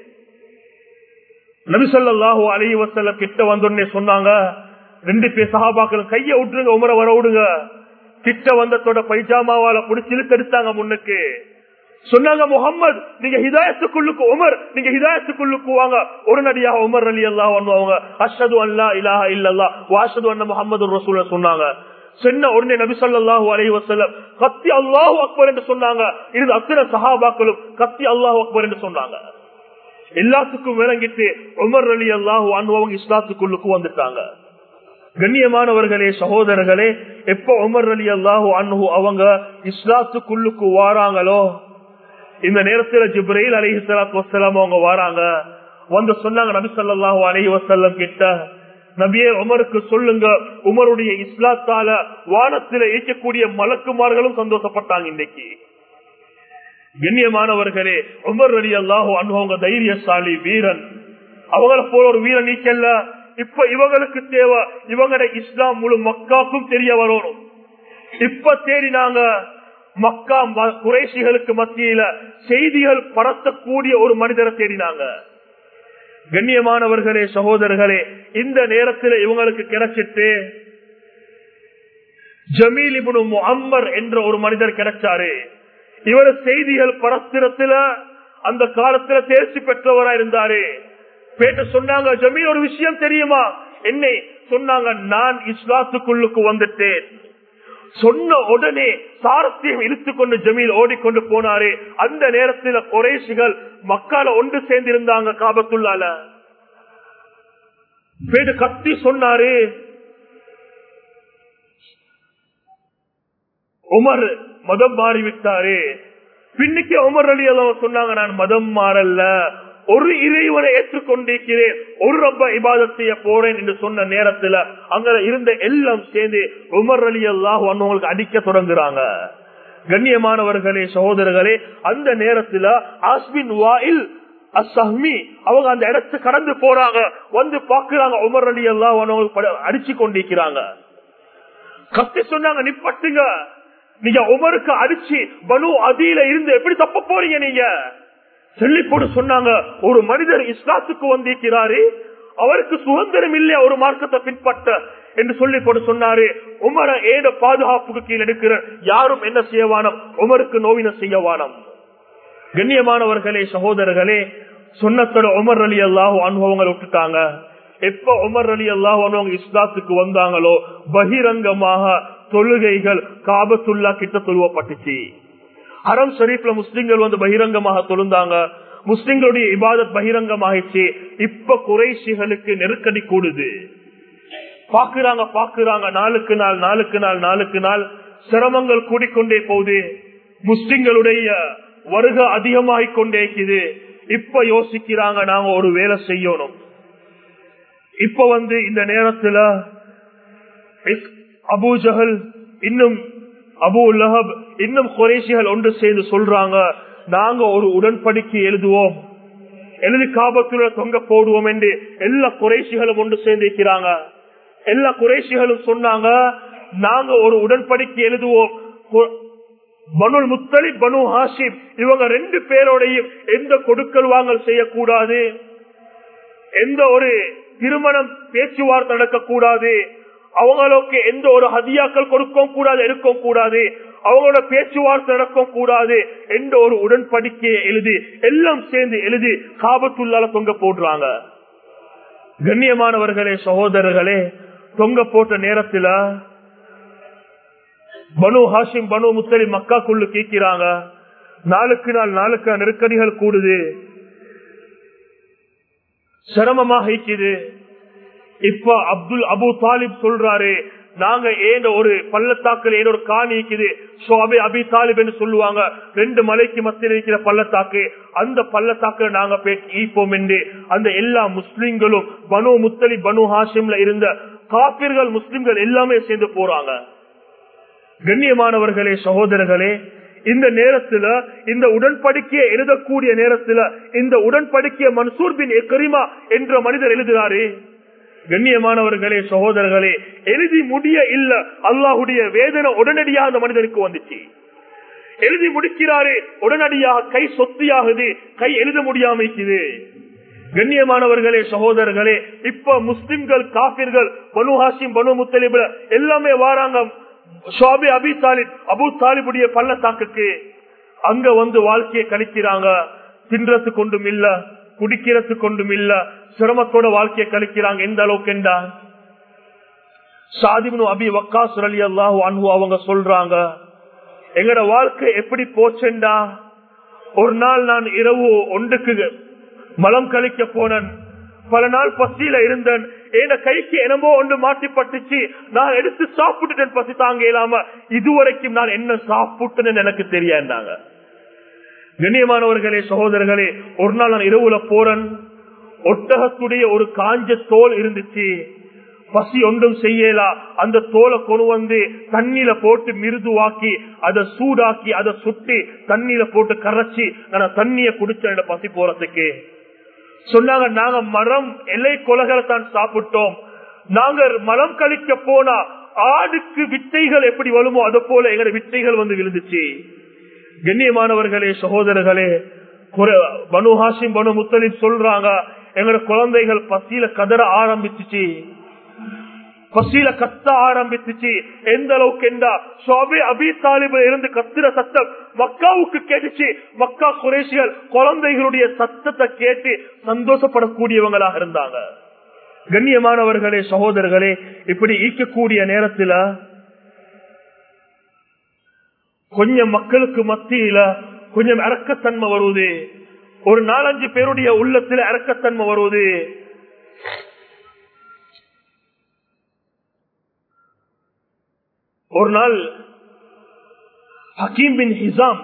நபிசல்லாஹு அலி வசல்லம் கிட்ட வந்தோடனே சொன்னாங்க ரெண்டு பேர் சகாபாக்கள் கைய விட்டுருங்க உமரை வர விடுங்க கிட்ட வந்ததோட பைஜாமாவால புடிச்சு இழுத்தெடுத்தாங்க முன்னுக்கு சொன்னாங்க முகம்மது நீங்க ஹிதாயத்துக்குள்ளுக்கு உமர் நீங்க ஹிதாயத்துக்குள்ளுக்கு வாங்க ஒரு நடியாக உமர் அலி அல்லா அவங்க அஷது அல்லா இலாஹ இல்லல்லா வாஷது அண்ண முகமது ரசூல சொன்னாங்க சொன்ன உடனே நபி சொல்லாஹு அலி வசல்லம் கத்தி அல்லாஹு அக்பர் என்று சொன்னாங்க இது அத்தனை சஹாபாக்களும் கத்தி அல்லாஹு அக்பர் என்று சொன்னாங்க எல்லாத்துக்கும் விளங்கிட்டு உமர் அலி அல்லாஹு அவங்க இஸ்லாத்துக்குள்ளுக்கு வந்துட்டாங்க கண்ணியமானவர்களே சகோதரர்களே எப்ப உமர் அலி அல்லாஹு அன்ஹு அவங்க இஸ்லாத்துக்குள்ளுக்கு வாராங்களோ இந்த நேரத்தில் ஜிப்ரைல் அலஹி சலாத்து வசலாம் அவங்க வாராங்க வந்து சொன்னாங்க நபி சொல்லாஹு அலஹி வசல்லம் கிட்ட நபியே உமருக்கு சொல்லுங்க உமருடைய இஸ்லாத்தால வானத்தில் இருக்கக்கூடிய மலக்குமார்களும் சந்தோஷப்பட்டாங்க இன்னைக்கு கண்ணியமானவர்களே உமர் அலி அல்லாஹு அனுபவங்க தைரியசாலி வீரன் அவங்கள போல ஒரு வீரன் நீக்கல்ல இப்ப இவங்களுக்கு தேவை இவங்களோட இஸ்லாம் முழு மக்காக்கும் தெரிய வரணும் இப்ப தேடினாங்க மக்கா குறைசிகளுக்கு மத்தியில செய்திகள் பரத்தக்கூடிய ஒரு மனிதரை தேடினாங்க கண்ணியமானவர்களே சகோதரர்களே இந்த நேரத்தில் இவங்களுக்கு கிடைச்சிட்டு ஜமீல் இபுனு முஹம்மர் என்ற ஒரு மனிதர் கிடைச்சாரு இவர் செய்திகள் பரத்திரத்துல அந்த காலத்துல தேர்ச்சி பெற்றவரா இருந்தாரு பேட்ட சொன்னாங்க ஜமீல் ஒரு விஷயம் தெரியுமா என்னை சொன்னாங்க நான் இஸ்லாத்துக்குள்ளுக்கு வந்துட்டேன் சொன்ன உடனே சாரத்தியம் இழுத்து கொண்டு ஜமீல் ஓடிக்கொண்டு போனாரு அந்த நேரத்தில் குறைசிகள் மக்களை ஒன்று சேர்ந்திருந்தாங்க காபத்துள்ளால பேடு கத்தி சொன்னாரு உமர் மதம் மாறிவிட்டாரு பின்னுக்கு உமர் அலி அல்லவ சொன்னாங்க நான் மதம் மாறல்ல ஒரு இறைவனை ஏற்றுக்கொண்டிருக்கிறேன் ஒரு ரப்ப இபாதத் செய்ய போறேன் என்று சொன்ன நேரத்துல அங்க இருந்த எல்லாம் சேர்ந்து உமர் அலி அல்லாஹ் அவங்களுக்கு அடிக்க தொடங்குறாங்க கண்ணியமானவர்களே சகோதரர்களே அந்த நேரத்துல ஆஸ்மின் வாயில் அஸ்ஹமி அவங்க அந்த இடத்து கடந்து போறாங்க வந்து பாக்குறாங்க உமர் அலி அல்லாஹ் அவங்களுக்கு அடிச்சு கொண்டிருக்கிறாங்க கத்தி சொன்னாங்க நிப்பட்டுங்க நீங்க உமருக்கு அடிச்சு பனு அதியில இருந்து எப்படி தப்ப போறீங்க நீங்க சொல்லி போட்டு சொன்னாங்க ஒரு மனிதர் இஸ்லாத்துக்கு வந்திருக்கிறாரு அவருக்கு சுதந்திரம் இல்லையா ஒரு மார்க்கத்தை பின்பற்ற என்று சொல்லி போட்டு சொன்னாரு உமர ஏத பாதுகாப்புக்கு கீழ் எடுக்கிற யாரும் என்ன செய்யவானம் உமருக்கு நோவின செய்யவானம் கண்ணியமானவர்களே சகோதரர்களே சொன்னத்தோட உமர் அலி அல்லாஹ் அனுபவங்களை விட்டுட்டாங்க எப்ப உமர் அலி அல்லாஹ் அவங்க இஸ்லாத்துக்கு வந்தாங்களோ பகிரங்கமாக தொழுகைகள் காபத்துல்லா கிட்ட தொழுவப்பட்டுச்சு அரம் ஷரீப்ல முஸ்லிம்கள் வந்து பகிரங்கமாக தொழுந்தாங்க முஸ்லிம்களுடைய இபாதத் பகிரங்கமாகிச்சு இப்ப குறைசிகளுக்கு நெருக்கடி கூடுது பாக்குறாங்க பாக்குறாங்க நாளுக்கு நாள் நாளுக்கு நாள் நாளுக்கு நாள் சிரமங்கள் கூடிக்கொண்டே போகுது முஸ்லிம்களுடைய வருக அதிகமாகிக் கொண்டே இருக்குது இப்ப யோசிக்கிறாங்க நாங்க ஒரு வேலை செய்யணும் இப்ப வந்து இந்த நேரத்துல அபூஜகல் இன்னும் அபு லஹப் இன்னும் குறைசிகள் ஒன்று சேர்ந்து சொல்றாங்க நாங்க ஒரு உடன்படிக்கை எழுதுவோம் எழுதி காபத்துல தொங்க போடுவோம் என்று எல்லா குறைசிகளும் ஒன்று சேர்ந்திருக்கிறாங்க எல்லா குறைசிகளும் சொன்னாங்க நாங்க ஒரு உடன்படிக்கை எழுதுவோம் பனுல் முத்தலி பனு ஹாசிம் இவங்க ரெண்டு பேரோடையும் எந்த கொடுக்கல் வாங்கல் செய்யக்கூடாது எந்த ஒரு திருமணம் பேச்சுவார்த்தை நடக்கக்கூடாது அவங்களுக்கு எந்த ஒரு ஹதியாக்கள் கொடுக்கவும் கூடாது எடுக்கவும் கூடாது அவங்களோட பேச்சுவார்த்தை நடக்கவும் கூடாது எந்த ஒரு உடன்படிக்கையை எழுதி எல்லாம் சேர்ந்து எழுதி காபத்துள்ளால தொங்க போடுறாங்க கண்ணியமானவர்களே சகோதரர்களே தொங்க போட்ட நேரத்துல பனு ஹாஷிம் பனு முத்தலி மக்காக்குள்ளு கேட்கிறாங்க நாளுக்கு நாள் நாளுக்கு நெருக்கடிகள் கூடுது சிரமமாக இருக்குது இப்ப அப்துல் அபு தாலிப் சொல்றாரு நாங்க ஏன் ஒரு பள்ளத்தாக்குல ஏன் ஒரு காணி இருக்குது சோபே அபி தாலிப் என்று சொல்லுவாங்க ரெண்டு மலைக்கு மத்தியில் இருக்கிற பள்ளத்தாக்கு அந்த பள்ளத்தாக்குல நாங்க ஈப்போம் என்று அந்த எல்லா முஸ்லிம்களும் பனு முத்தலி பனு ஹாஷிம்ல இருந்த காப்பிர்கள் முஸ்லிம்கள் எல்லாமே சேர்ந்து போறாங்க கண்ணியமானவர்களே சகோதரர்களே இந்த நேரத்துல இந்த உடன்படிக்கையை எழுதக்கூடிய நேரத்துல இந்த உடன்படிக்கைய மன்சூர் பின் கரிமா என்ற மனிதர் எழுதுகிறாரு கண்ணியமானவர்களே சகோதரர்களே எழுதி முடிய இல்ல அல்லாஹுடைய வேதனை உடனடியாக அந்த மனிதனுக்கு வந்துச்சு எழுதி முடிக்கிறாரு உடனடியாக கை சொத்தியாகுது கை எழுத முடியாமைக்குது கண்ணியமானவர்களே சகோதரர்களே இப்ப முஸ்லிம்கள் காபிர்கள் பனு ஹாசிம் பனு முத்தலிபுல எல்லாமே வாராங்க ஷாபி அபி தாலிப் அபு தாலிபுடைய பள்ளத்தாக்குக்கு அங்க வந்து வாழ்க்கையை கழிக்கிறாங்க தின்றத்து கொண்டும் இல்ல குடிக்கிறது கொண்டும் இல்ல சிரமத்தோட வாழ்க்கையை கழிக்கிறாங்க எந்த அளவுக்கு என்றா சாதிபனு அபி வக்காஸ் அலி அல்லாஹு அன்பு அவங்க சொல்றாங்க எங்கட வாழ்க்கை எப்படி போச்செண்டா ஒரு நாள் நான் இரவு ஒன்றுக்கு மலம் கழிக்க போனேன் பல நாள் பசியில இருந்தேன் என் கைக்கு என்னமோ ஒன்று மாட்டி பட்டுச்சு நான் எடுத்து சாப்பிட்டுட்டேன் பசி தாங்க இல்லாம இதுவரைக்கும் நான் என்ன சாப்பிட்டேன்னு எனக்கு தெரியாண்டாங்க கண்ணியமானவர்களே சகோதரர்களே ஒரு நாள் நான் இரவுல போறேன் ஒட்டகத்துடைய ஒரு காஞ்ச தோல் இருந்துச்சு பசி ஒன்றும் செய்யலா அந்த தோலை கொண்டு வந்து தண்ணியில போட்டு மிருதுவாக்கி அதை சூடாக்கி அதை சுட்டி தண்ணியில போட்டு கரைச்சி நான் தண்ணிய குடிச்ச பசி போறதுக்கு சொன்னாங்க நாங்க மரம் எல்லை கொலகளை தான் சாப்பிட்டோம் நாங்க மரம் கழிக்க போனா ஆடுக்கு வித்தைகள் எப்படி வருமோ அது போல எங்க வித்தைகள் வந்து விழுந்துச்சு கண்ணியமானவர்களே சகோதரர்களே பனு ஹாசிம் பனு முத்தலிப் சொல்றாங்க எங்களோட குழந்தைகள் பசியில கதற ஆரம்பிச்சுச்சு பசியில கத்த ஆரம்பித்துச்சு எந்த அளவுக்கு என்றா சுவாமி அபி தாலிபு இருந்து கத்துற சத்தம் மக்காவுக்கு கேட்டுச்சு மக்கா குரேஷிகள் குழந்தைகளுடைய சத்தத்தை கேட்டு சந்தோஷப்படக்கூடியவங்களாக இருந்தாங்க கண்ணியமானவர்களே சகோதரர்களே இப்படி ஈக்கக்கூடிய நேரத்துல கொஞ்சம் மக்களுக்கு மத்தியில கொஞ்சம் இறக்கத்தன்மை வருவது ஒரு நாலஞ்சு பேருடைய உள்ளத்துல இறக்கத்தன்மை வருவது ஒரு நாள் ஹக்கீம் பின் ஹிசாம்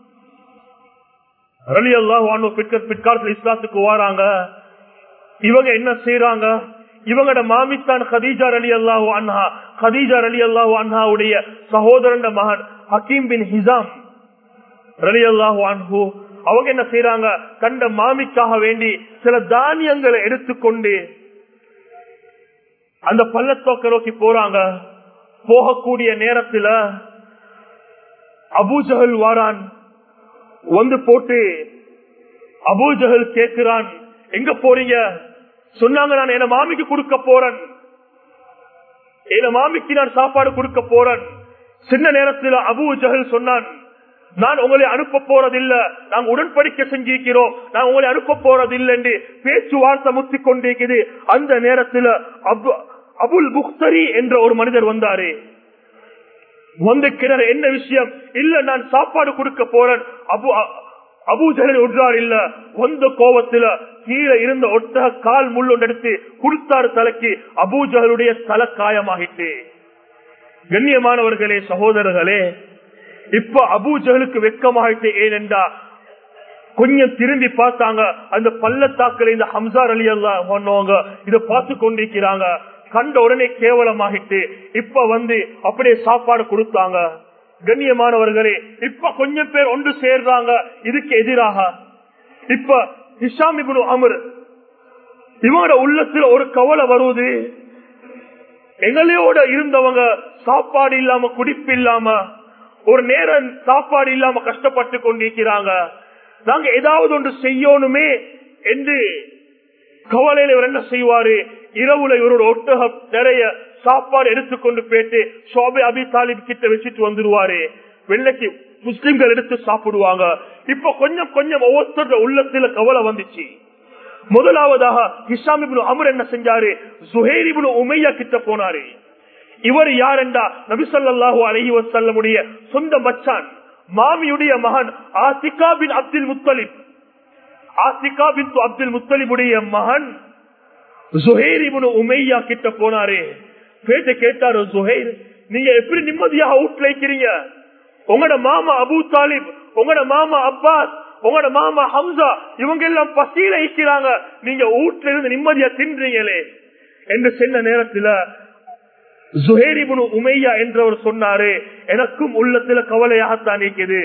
ரலி அல்லாஹ் பிற்காலத்தில் இஸ்லாத்துக்கு வாராங்க இவங்க என்ன செய்யறாங்க இவங்களோட மாமித்தான் ஹதீஜா அலி அல்லாஹு அன்ஹா ஹதீஜா அலி அல்லாஹு அன்ஹாவுடைய சகோதரன் மகன் ஹக்கீம் பின் ஹிசாம் ரலி அல்லாஹு அன்ஹு அவங்க என்ன செய்யறாங்க கண்ட மாமிக்காக வேண்டி சில தானியங்களை எடுத்துக்கொண்டு அந்த பள்ளத்தோக்க நோக்கி போறாங்க போகக்கூடிய நேரத்துல அபூஜகல் வாரான் வந்து போட்டு அபூஜகல் கேட்கிறான் எங்க போறீங்க சொன்னாங்க நான் என் மாமிக்கு கொடுக்க போறேன் என் மாமிக்கு நான் சாப்பாடு கொடுக்க போறேன் சின்ன நேரத்தில் அபு ஜஹல் சொன்னான் நான் உங்களை அனுப்ப போறதில்ல நாங்க உடன்படிக்கை செஞ்சிருக்கிறோம் நான் உங்களை அனுப்ப போறதில்லை என்று பேச்சுவார்த்தை முத்தி கொண்டிருக்குது அந்த நேரத்தில் அபு அபுல் புக்தரி என்ற ஒரு மனிதர் வந்தாரு வந்து கிணறு என்ன விஷயம் இல்ல நான் சாப்பாடு கொடுக்க போறேன் அபு அபூஜகன் விடுறார் இல்ல வந்த கோபத்துல கீழே இருந்த ஒட்டக கால் முள்ளொன்று எடுத்து கொடுத்தாரு தலைக்கு அபூஜகலுடைய தலை காயமாகிட்டு கண்ணியமானவர்களே சகோதரர்களே இப்ப அபூஜகலுக்கு வெக்கமாகிட்டு ஏனென்றா கொஞ்சம் திரும்பி பார்த்தாங்க அந்த பள்ளத்தாக்கில் இந்த ஹம்சார் அலி அல்லா பண்ணவங்க இதை பார்த்து கொண்டிருக்கிறாங்க கண்ட உடனே கேவலமாகிட்டு இப்ப வந்து அப்படியே சாப்பாடு கொடுத்தாங்க கண்ணியமானவர்களே இப்ப கொஞ்சம் பேர் ஒன்று சேர்றாங்க இதுக்கு எதிராக இப்ப இஷாமி அமர் இவங்களோட உள்ளத்துல ஒரு கவலை வருவது எங்களையோட இருந்தவங்க சாப்பாடு இல்லாம குடிப்பு இல்லாம ஒரு நேரம் சாப்பாடு இல்லாம கஷ்டப்பட்டு கொண்டிருக்கிறாங்க நாங்க ஏதாவது ஒன்று செய்யணுமே என்று கவலையில இவர் என்ன செய்வாரு இரவுல இவரோட ஒட்டகம் நிறைய சாப்பாடு எடுத்துக்கொண்டு போயிட்டு சோபை அபி தாலிப் கிட்ட வச்சுட்டு வந்துருவாரு வெள்ளைக்கு முஸ்லிம்கள் எடுத்து சாப்பிடுவாங்க இப்ப கொஞ்சம் கொஞ்சம் ஒவ்வொருத்தர உள்ளத்துல கவலை வந்துச்சு முதலாவதாக ஹிஷாமிபுல் அமர் என்ன செஞ்சாரு சுஹேரிபுல் உமையா கிட்ட போனாரு இவர் யார் என்றா நபிசல்லாஹூ அலஹி வசல்லமுடைய சொந்த மச்சான் மாமியுடைய மகன் ஆசிகா பின் அப்துல் முத்தலிப் ஆசிகா பின் அப்துல் முத்தலிபுடைய மகன் சுஹேரிபுன் உமையா கிட்ட போனாரு பேட்ட கேட்டாரு சுஹேர் நீங்க எப்படி நிம்மதியாக வீட்டுல இருக்கிறீங்க உங்களோட மாமா அபு தாலிப் உங்களோட மாமா அப்பாஸ் உங்களோட மாமா ஹம்சா இவங்க எல்லாம் பசியில இருக்கிறாங்க நீங்க வீட்டுல இருந்து நிம்மதியா தின்றீங்களே என்று சென்ற நேரத்துல ஜுஹேரிபுனு உமையா என்றவர் சொன்னாரு எனக்கும் உள்ளத்துல கவலையாகத்தான் இருக்குது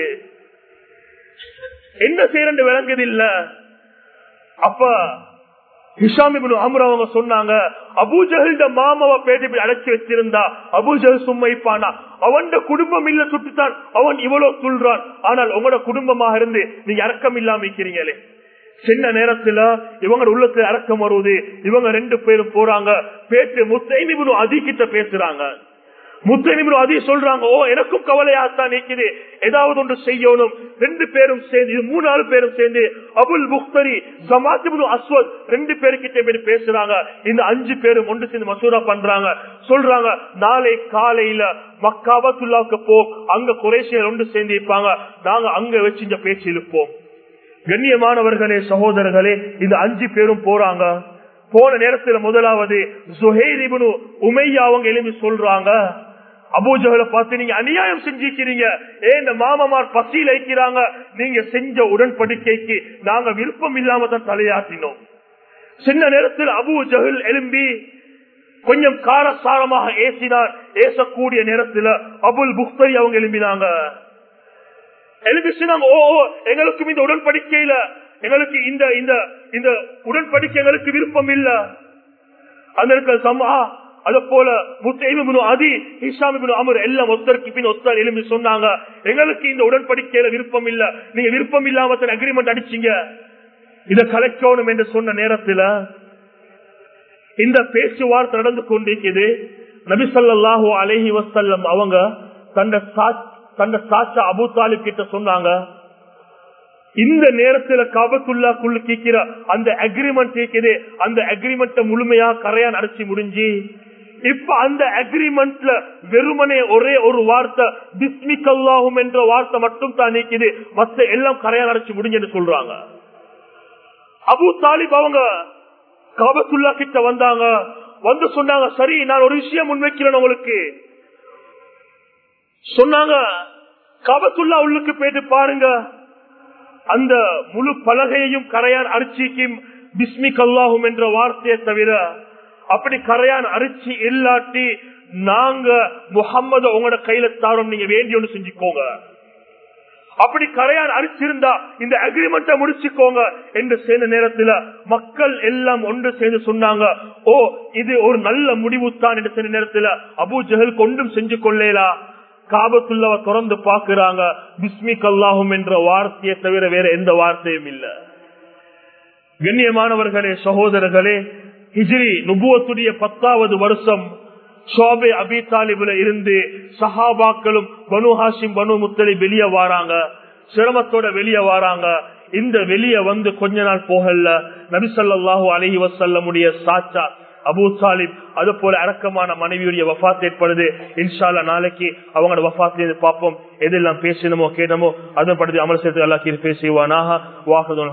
என்ன செய்யறது விளங்குது இல்ல அப்ப ஹிஷாமிபுன் அமர் அவங்க சொன்னாங்க அபூஜஹல்ட மாமாவை பேட்டி அடைச்சு வச்சிருந்தா அபூஜஹல் சும்மைப்பானா அவன் குடும்பம் இல்ல சுட்டுத்தான் அவன் இவ்வளவு சொல்றான் ஆனால் உங்களோட குடும்பமாக இருந்து நீங்க இறக்கம் இல்லாம இருக்கிறீங்களே சின்ன நேரத்துல இவங்க உள்ளத்துல இறக்கம் வருவது இவங்க ரெண்டு பேரும் போறாங்க பேச்சு முத்தைமிபுன் அதிகிட்ட பேசுறாங்க முத்தனிபுரம் அதே சொல்றாங்க ஓ எனக்கும் கவலையாத்தான் நிற்குது ஏதாவது ஒன்று செய்யணும் ரெண்டு பேரும் சேர்ந்து இது மூணாறு பேரும் சேர்ந்து அபுல் முக்தரி ஜமாத்திபுல் அஸ்வத் ரெண்டு பேருக்கிட்ட போய் பேசுறாங்க இந்த அஞ்சு பேரும் ஒன்று சேர்ந்து மசூரா பண்றாங்க சொல்றாங்க நாளை காலையில மக்காபத்துல்லாவுக்கு போ அங்க குறைசியர் ஒன்று சேர்ந்து இருப்பாங்க நாங்க அங்க வச்சு இந்த பேச்சு இருப்போம் கண்ணியமானவர்களே சகோதரர்களே இந்த அஞ்சு பேரும் போறாங்க போன நேரத்தில் முதலாவது சுஹேரிபனு உமையா அவங்க எழுப்பி சொல்றாங்க அபூஜகளை பார்த்து நீங்க அநியாயம் செஞ்சிருக்கிறீங்க ஏன் இந்த மாமமார் பசியில் வைக்கிறாங்க நீங்க செஞ்ச உடன்படிக்கைக்கு நாங்க விருப்பம் இல்லாம தான் தலையாட்டினோம் சின்ன நேரத்தில் அபு ஜஹில் எழும்பி கொஞ்சம் காரசாரமாக ஏசினார் ஏசக்கூடிய நேரத்தில் அபுல் புக்தரி அவங்க எழும்பினாங்க எழுப்பிச்சுனாங்க ஓ ஓ, எங்களுக்கும் இந்த உடன்படிக்கையில எங்களுக்கு இந்த இந்த இந்த உடன்படிக்கை எங்களுக்கு விருப்பம் இல்ல அந்த இடத்துல சம்மா அத போல முத்தைமிபுனு அதி ஹிஷாமிபுனு அமர் எல்லாம் ஒத்தருக்கு பின் ஒத்தர் எழுப்பி சொன்னாங்க எங்களுக்கு இந்த உடன்படிக்கையில விருப்பம் இல்ல நீங்க விருப்பம் இல்லாம அக்ரிமெண்ட் அடிச்சீங்க இத கலைக்கணும் என்று சொன்ன நேரத்துல இந்த பேச்சுவார்த்தை நடந்து கொண்டிருக்குது நபிசல்லாஹு அலஹி வசல்லம் அவங்க தண்ட தண்ட சாச்சா அபு தாலிப் கிட்ட சொன்னாங்க இந்த நேரத்துல காபத்துள்ளாக்குள்ள கேட்கிற அந்த அக்ரிமெண்ட் கேட்குது அந்த அக்ரிமெண்ட முழுமையா கரையான் அடிச்சு முடிஞ்சு இப்ப அந்த அக்ரிமெண்ட்ல வெறுமனே ஒரே ஒரு வார்த்தை பிஸ்மிகல்லாகும் என்ற வார்த்தை மட்டும் தான் நீக்குது மத்த எல்லாம் கரையான் அடிச்சு முடிஞ்சுன்னு சொல்றாங்க அபு தாலிப் அவங்க காபத்துல்லா கிட்ட வந்தாங்க வந்து சொன்னாங்க சரி நான் ஒரு விஷயம் முன்வைக்கிறேன் உங்களுக்கு சொன்னாங்க காபத்துல்லா உள்ளுக்கு போயிட்டு பாருங்க அந்த முழு பலகையையும் கரையான் அரிசிக்கும் பிஸ்மிக் அல்லாஹும் என்ற வார்த்தையை தவிர அப்படி கரையான் அரிசி இல்லாட்டி நாங்க முகம்மது உங்களோட கையில தாரோம் நீங்க வேண்டிய ஒன்று செஞ்சுக்கோங்க அப்படி கரையான் அரிச்சிருந்தா இந்த அக்ரிமெண்ட்டை முடிச்சுக்கோங்க என்று சேர்ந்த நேரத்துல மக்கள் எல்லாம் ஒன்று சேர்ந்து சொன்னாங்க ஓ இது ஒரு நல்ல முடிவு தான் என்று சேர்ந்த நேரத்துல அபு ஜஹல் கொண்டும் செஞ்சு கொள்ளேலா காபத்துள்ளவ திறந்து பாக்குறாங்க பிஸ்மிக் அல்லாஹும் என்ற வார்த்தையை தவிர வேற எந்த வார்த்தையும் இல்ல கண்ணியமானவர்களே சகோதரர்களே ஹிஜ்ரி நுபுவத்துடைய பத்தாவது வருஷம் ஷோபே அபி தாலிபுல இருந்து சஹாபாக்களும் பனு ஹாசிம் பனு முத்தலி வெளியே வாராங்க சிரமத்தோட வெளியே வாராங்க இந்த வெளியே வந்து கொஞ்ச நாள் போகல நபிசல்லாஹூ அலஹி வசல்லமுடைய சாச்சா அபு சாலிப் அது போல அடக்கமான மனைவியுடைய வஃத் ஏற்படுது இன்ஷால்லா நாளைக்கு அவங்களோட வஃத்திலிருந்து பார்ப்போம் எதெல்லாம் பேசணுமோ கேட்டமோ அதன் படுத்து அமல் சேர்த்து எல்லாத்தையும் பேசுவானாக வாக்குதல்